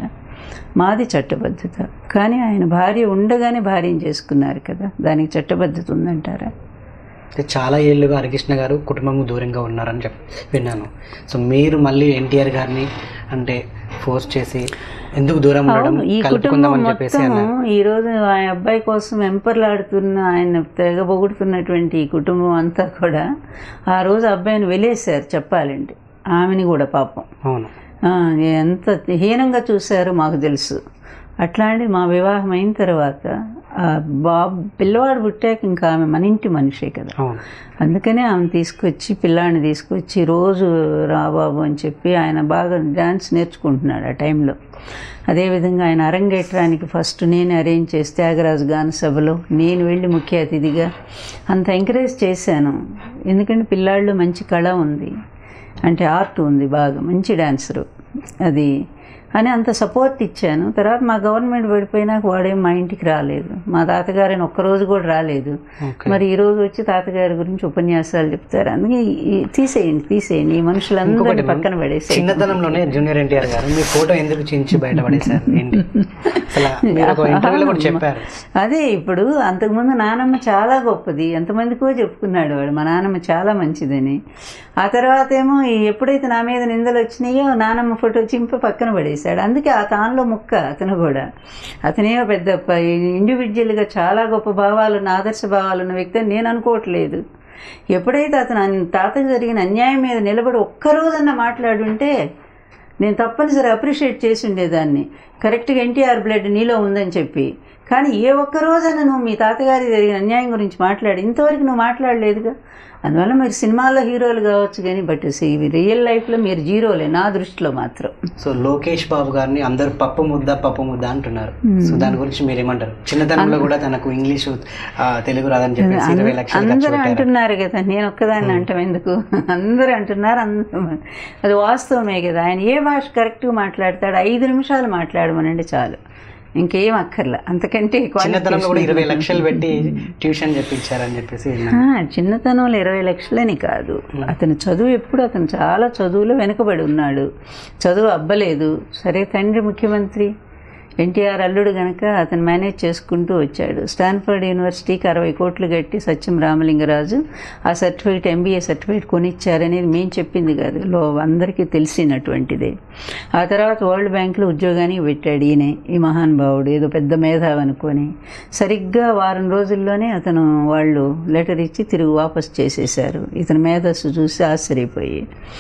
మాది చట్టబద్ధత కానీ ఆయన భార్య ఉండగానే భార్యను చేసుకున్నారు కదా దానికి చట్టబద్ధత ఉందంటారా అంటే చాలా ఏళ్ళుగా హరికృష్ణ గారు కుటుంబం దూరంగా ఉన్నారని చెప్పి విన్నాను సో మీరు మళ్ళీ ఎన్టీఆర్ గారిని అంటే ఫోర్స్ చేసి ఎందుకు దూరం ఉండడం అవును, ఈ కుటుంబం కలుపుకుందామని చెప్పేసి మొత్తం అన్నారు ఈ రోజు ఆ అబ్బాయి కోసం వెంపర్లాడుతున్న ఆయన తెగ పొగుడుతున్నటువంటి ఈ కుటుంబం అంతా కూడా ఆ రోజు అబ్బాయిని వెలేశారు చెప్పాలంటే ఆమెని కూడా పాపం అవును ఆ, ఎంత హీనంగా చూశారో మాకు తెలుసు అట్లాంటి మా వివాహం అయిన తర్వాత ఆ బాబు పిల్లవాడు పుట్టాక ఇంకా ఆమె మన ఇంటి మనిషే కదా అవును అందుకనే ఆమె తీసుకొచ్చి పిల్లాడిని తీసుకొచ్చి రోజు రా బాబు అని చెప్పి ఆయన బాగా డ్యాన్స్ నేర్చుకుంటున్నాడు ఆ టైంలో అదేవిధంగా ఆయన అరంగేట్రానికి ఫస్ట్ నేను అరేంజ్ చేసి త్యాగరాజు గాన సభలో నేను వెళ్ళి ముఖ్య అతిథిగా అంత ఎంకరేజ్ చేశాను ఎందుకంటే పిల్లాడిలో మంచి కళ ఉంది అంటే ఆర్ట్ ఉంది బాగా మంచి డాన్సరు అది అని అంత సపోర్ట్ ఇచ్చాను తర్వాత మా గవర్నమెంట్ పడిపోయినాక వాడేం మా ఇంటికి రాలేదు మా తాతగారిని ఒక్కరోజు కూడా రాలేదు ఓకే మరి ఈ రోజు వచ్చి తాతగారి గురించి ఉపన్యాసాలు చెప్తారు అందుకే ఈ- ఈ తీసేయండి తీసేయండి ఈ మనుషులందరినీ పక్కన పడేసేయండి చిన్నతనంలోనే జూనియర్ ఎన్టీఆర్ గారు మీ ఫోటో ఎందుకు చించి బయటపడేశారు ఏంటి అసలు మీరు ఒక ఇంటర్వ్యూలో కూడా చెప్పారు అదే ఇప్పుడు అంతకుముందు నానమ్మ చాలా గొప్పది ఎంతమందికో చెప్పుకున్నాడు వాడు మా నానమ్మ చాలా మంచిదని ఆ తర్వాత ఏమో ఈ ఎప్పుడైతే నా మీద నిందలు వచ్చినాయో నానమ్మ ఫోటో చింపి పక్కన పడేశాడు అందుకే ఆ తానులో ముక్క అతను కూడా అతనేమో పెద్ద ప- ఇండివిజువల్గా చాలా గొప్ప భావాలు ఉన్న ఆదర్శ భావాలు ఉన్న వ్యక్తి అని నేను అనుకోవట్లేదు ఎప్పుడైతే అతను అన్- తాతకు జరిగిన అన్యాయం మీద నిలబడి ఒక్కరోజన్నా మాట్లాడుంటే నేను తప్పనిసరి అప్రిషియేట్ చేసి ఉండేదాన్ని కరెక్ట్గా ఎన్టీఆర్ బ్లడ్ నీలో ఉందని చెప్పి కానీ ఏ ఒక్క రోజైనా నువ్వు మీ తాతగారి జరిగిన అన్యాయం గురించి మాట్లాడి ఇంతవరకు నువ్వు మాట్లాడలేదుగా అందువల్ల మీరు సినిమాల్లో హీరోలు కావచ్చు కానీ బట్ ఇవి రియల్ లైఫ్లో మీరు జీరోలే నా దృష్టిలో మాత్రం సో లోకేష్ బాబు గారిని అందరు పప్పు ముద్ద పప్పు ముద్ద అంటున్నారు సో దాని గురించి మీరు ఏమంటారు చిన్నతనంలో కూడా తనకు ఇంగ్లీషు ఆ, తెలుగు రాదని చెప్పేసి ఇరవై లక్షలు ఖర్చు అందరూ పెట్టారు అంటున్నారు కదా నేను ఒక్కదాన్ని అంటాం ఎందుకు అందరూ అంటున్నారు అందరూ అది వాస్తవమే కదా ఆయన ఏ భాష కరెక్ట్గా మాట్లాడతాడు ఐదు నిమిషాలు మాట్లాడమనండి చాలు ఇంకేం అక్కర్లా అంతకంటే చిన్నతనంలో కూడా qualification ఇరవై లక్షలు పెట్టి ట్యూషన్ చెప్పించారని చెప్పేసి విన్నాను. ఆ, చిన్నతనంలో ఇరవై లక్షలని కాదు అతను చదువు ఎప్పుడు అతను చాలా చదువులో వెనుకబడి ఉన్నాడు చదువు అబ్బలేదు సరే తండ్రి ముఖ్యమంత్రి ఎన్టీఆర్ అల్లుడు గనక అతను మేనేజ్ చేసుకుంటూ వచ్చాడు స్టాన్ఫర్డ్ యూనివర్సిటీకి అరవై కోట్లు కట్టి సత్యం రామలింగరాజు ఆ సర్టిఫికేట్ ఎంబీఏ సర్టిఫికేట్ కొనిచ్చారనేది మేము చెప్పింది కాదు లో అందరికీ తెలిసినటువంటిదే ఆ తర్వాత వరల్డ్ బ్యాంక్లో ఉద్యోగానికి పెట్టాడు ఈయన ఈ మహానుభావుడు ఏదో పెద్ద మేధావి అనుకొని సరిగ్గా వారం రోజుల్లోనే అతను వాళ్ళు లెటర్ ఇచ్చి తిరిగి వాపస్ చేసేశారు ఇతని మేధస్సు చూసి ఆశ్చర్యపోయి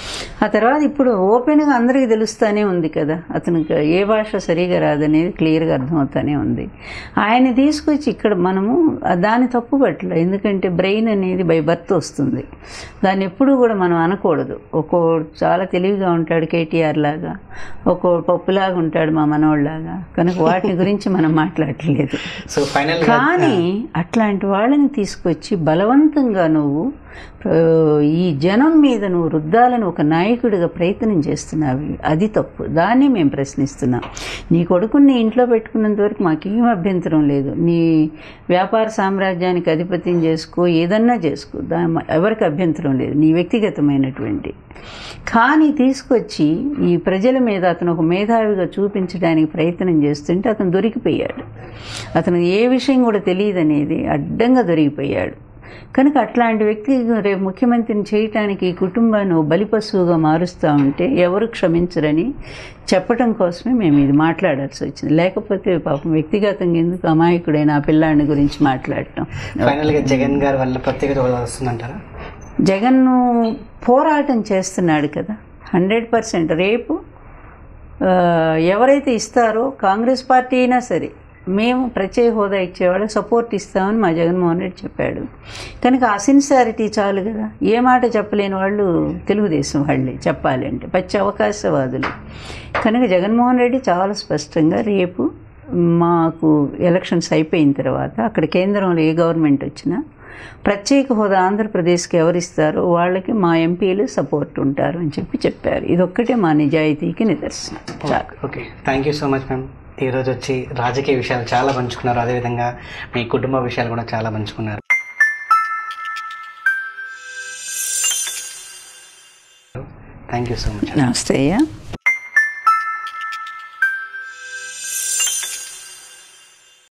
ఆ తర్వాత ఇప్పుడు ఓపెన్గా అందరికీ తెలుస్తానే ఉంది కదా అతనికి ఏ భాష సరిగా రాదనేది క్లియర్గా అర్థమవుతానే ఉంది ఆయన తీసుకొచ్చి ఇక్కడ మనము దాన్ని తప్పు పట్టలే ఎందుకంటే బ్రెయిన్ అనేది బై బర్త్ వస్తుంది దాన్ని ఎప్పుడూ కూడా మనం అనకూడదు ఒక్కో చాలా తెలివిగా ఉంటాడు కేటీఆర్ లాగా ఒక్కో పప్పులాగా ఉంటాడు మా మనోళ్ళలాగా కనుక వాటి గురించి మనం మాట్లాడట్లేదు సో ఫైనల్ కానీ అట్లాంటి వాళ్ళని తీసుకొచ్చి బలవంతంగా నువ్వు ఆ, ఈ జనం మీద నువ్వు రుద్దాలని ఒక నాయకుడిగా ప్రయత్నం చేస్తున్నావు అది తప్పు దాన్ని మేము ప్రశ్నిస్తున్నాం నీ కొడుకుని నీ ఇంట్లో పెట్టుకున్నంత వరకు మాకేం అభ్యంతరం లేదు నీ వ్యాపార సామ్రాజ్యానికి అధిపత్యం చేసుకో ఏదన్నా చేసుకో దా ఎవరికి అభ్యంతరం లేదు నీ వ్యక్తిగతమైనటువంటి కానీ తీసుకొచ్చి ఈ ప్రజల మీద అతను ఒక మేధావిగా చూపించడానికి ప్రయత్నం చేస్తుంటే అతను దొరికిపోయాడు అతను ఏ విషయం కూడా తెలియదు అనేది అడ్డంగా దొరికిపోయాడు కనుక అట్లాంటి వ్యక్తి రేపు ముఖ్యమంత్రిని చేయటానికి ఈ కుటుంబాన్ని ఓ బలిపశువుగా మారుస్తూ ఉంటే ఎవరు క్షమించరని చెప్పడం కోసమే మేము ఇది మాట్లాడాల్సి వచ్చింది లేకపోతే పాపం వ్యక్తిగతంగా ఎందుకు అమాయకుడైన ఆ పిల్లాడిని గురించి మాట్లాడటం ఫైనల్ గా జగన్ గారి వల్ల ప్రత్యేకత హోదా వస్తుందంటారా జగన్ పోరాటం చేస్తున్నాడు కదా హండ్రెడ్ పర్సెంట్ రేపు ఆ, ఎవరైతే ఇస్తారో కాంగ్రెస్ పార్టీ అయినా సరే మేము ప్రత్యేక హోదా ఇచ్చేవాళ్ళకి సపోర్ట్ ఇస్తామని మా జగన్మోహన్ రెడ్డి చెప్పాడు కనుక ఆ సిన్సియారిటీ చాలు కదా ఏ మాట చెప్పలేని వాళ్ళు తెలుగుదేశం వాళ్ళే చెప్పాలంటే పచ్చి అవకాశవాదులు కనుక జగన్మోహన్ రెడ్డి చాలా స్పష్టంగా రేపు మాకు ఎలక్షన్స్ అయిపోయిన తర్వాత అక్కడ కేంద్రంలో ఏ గవర్నమెంట్ వచ్చినా ప్రత్యేక హోదా ఆంధ్రప్రదేశ్కి ఎవరిస్తారో వాళ్ళకి మా ఎంపీలు సపోర్ట్ ఉంటారు అని చెప్పి చెప్పారు ఇదొక్కటే మా నిజాయితీకి నిదర్శనం చాలు okay thank you so much ma'am ఈరోజు వచ్చి రాజకీయ విషయాలు చాలా పంచుకున్నారు అదేవిధంగా మీ కుటుంబ విషయాలు కూడా చాలా పంచుకున్నారు థ్యాంక్ యూ సో మచ్ నమస్తే అయ్యా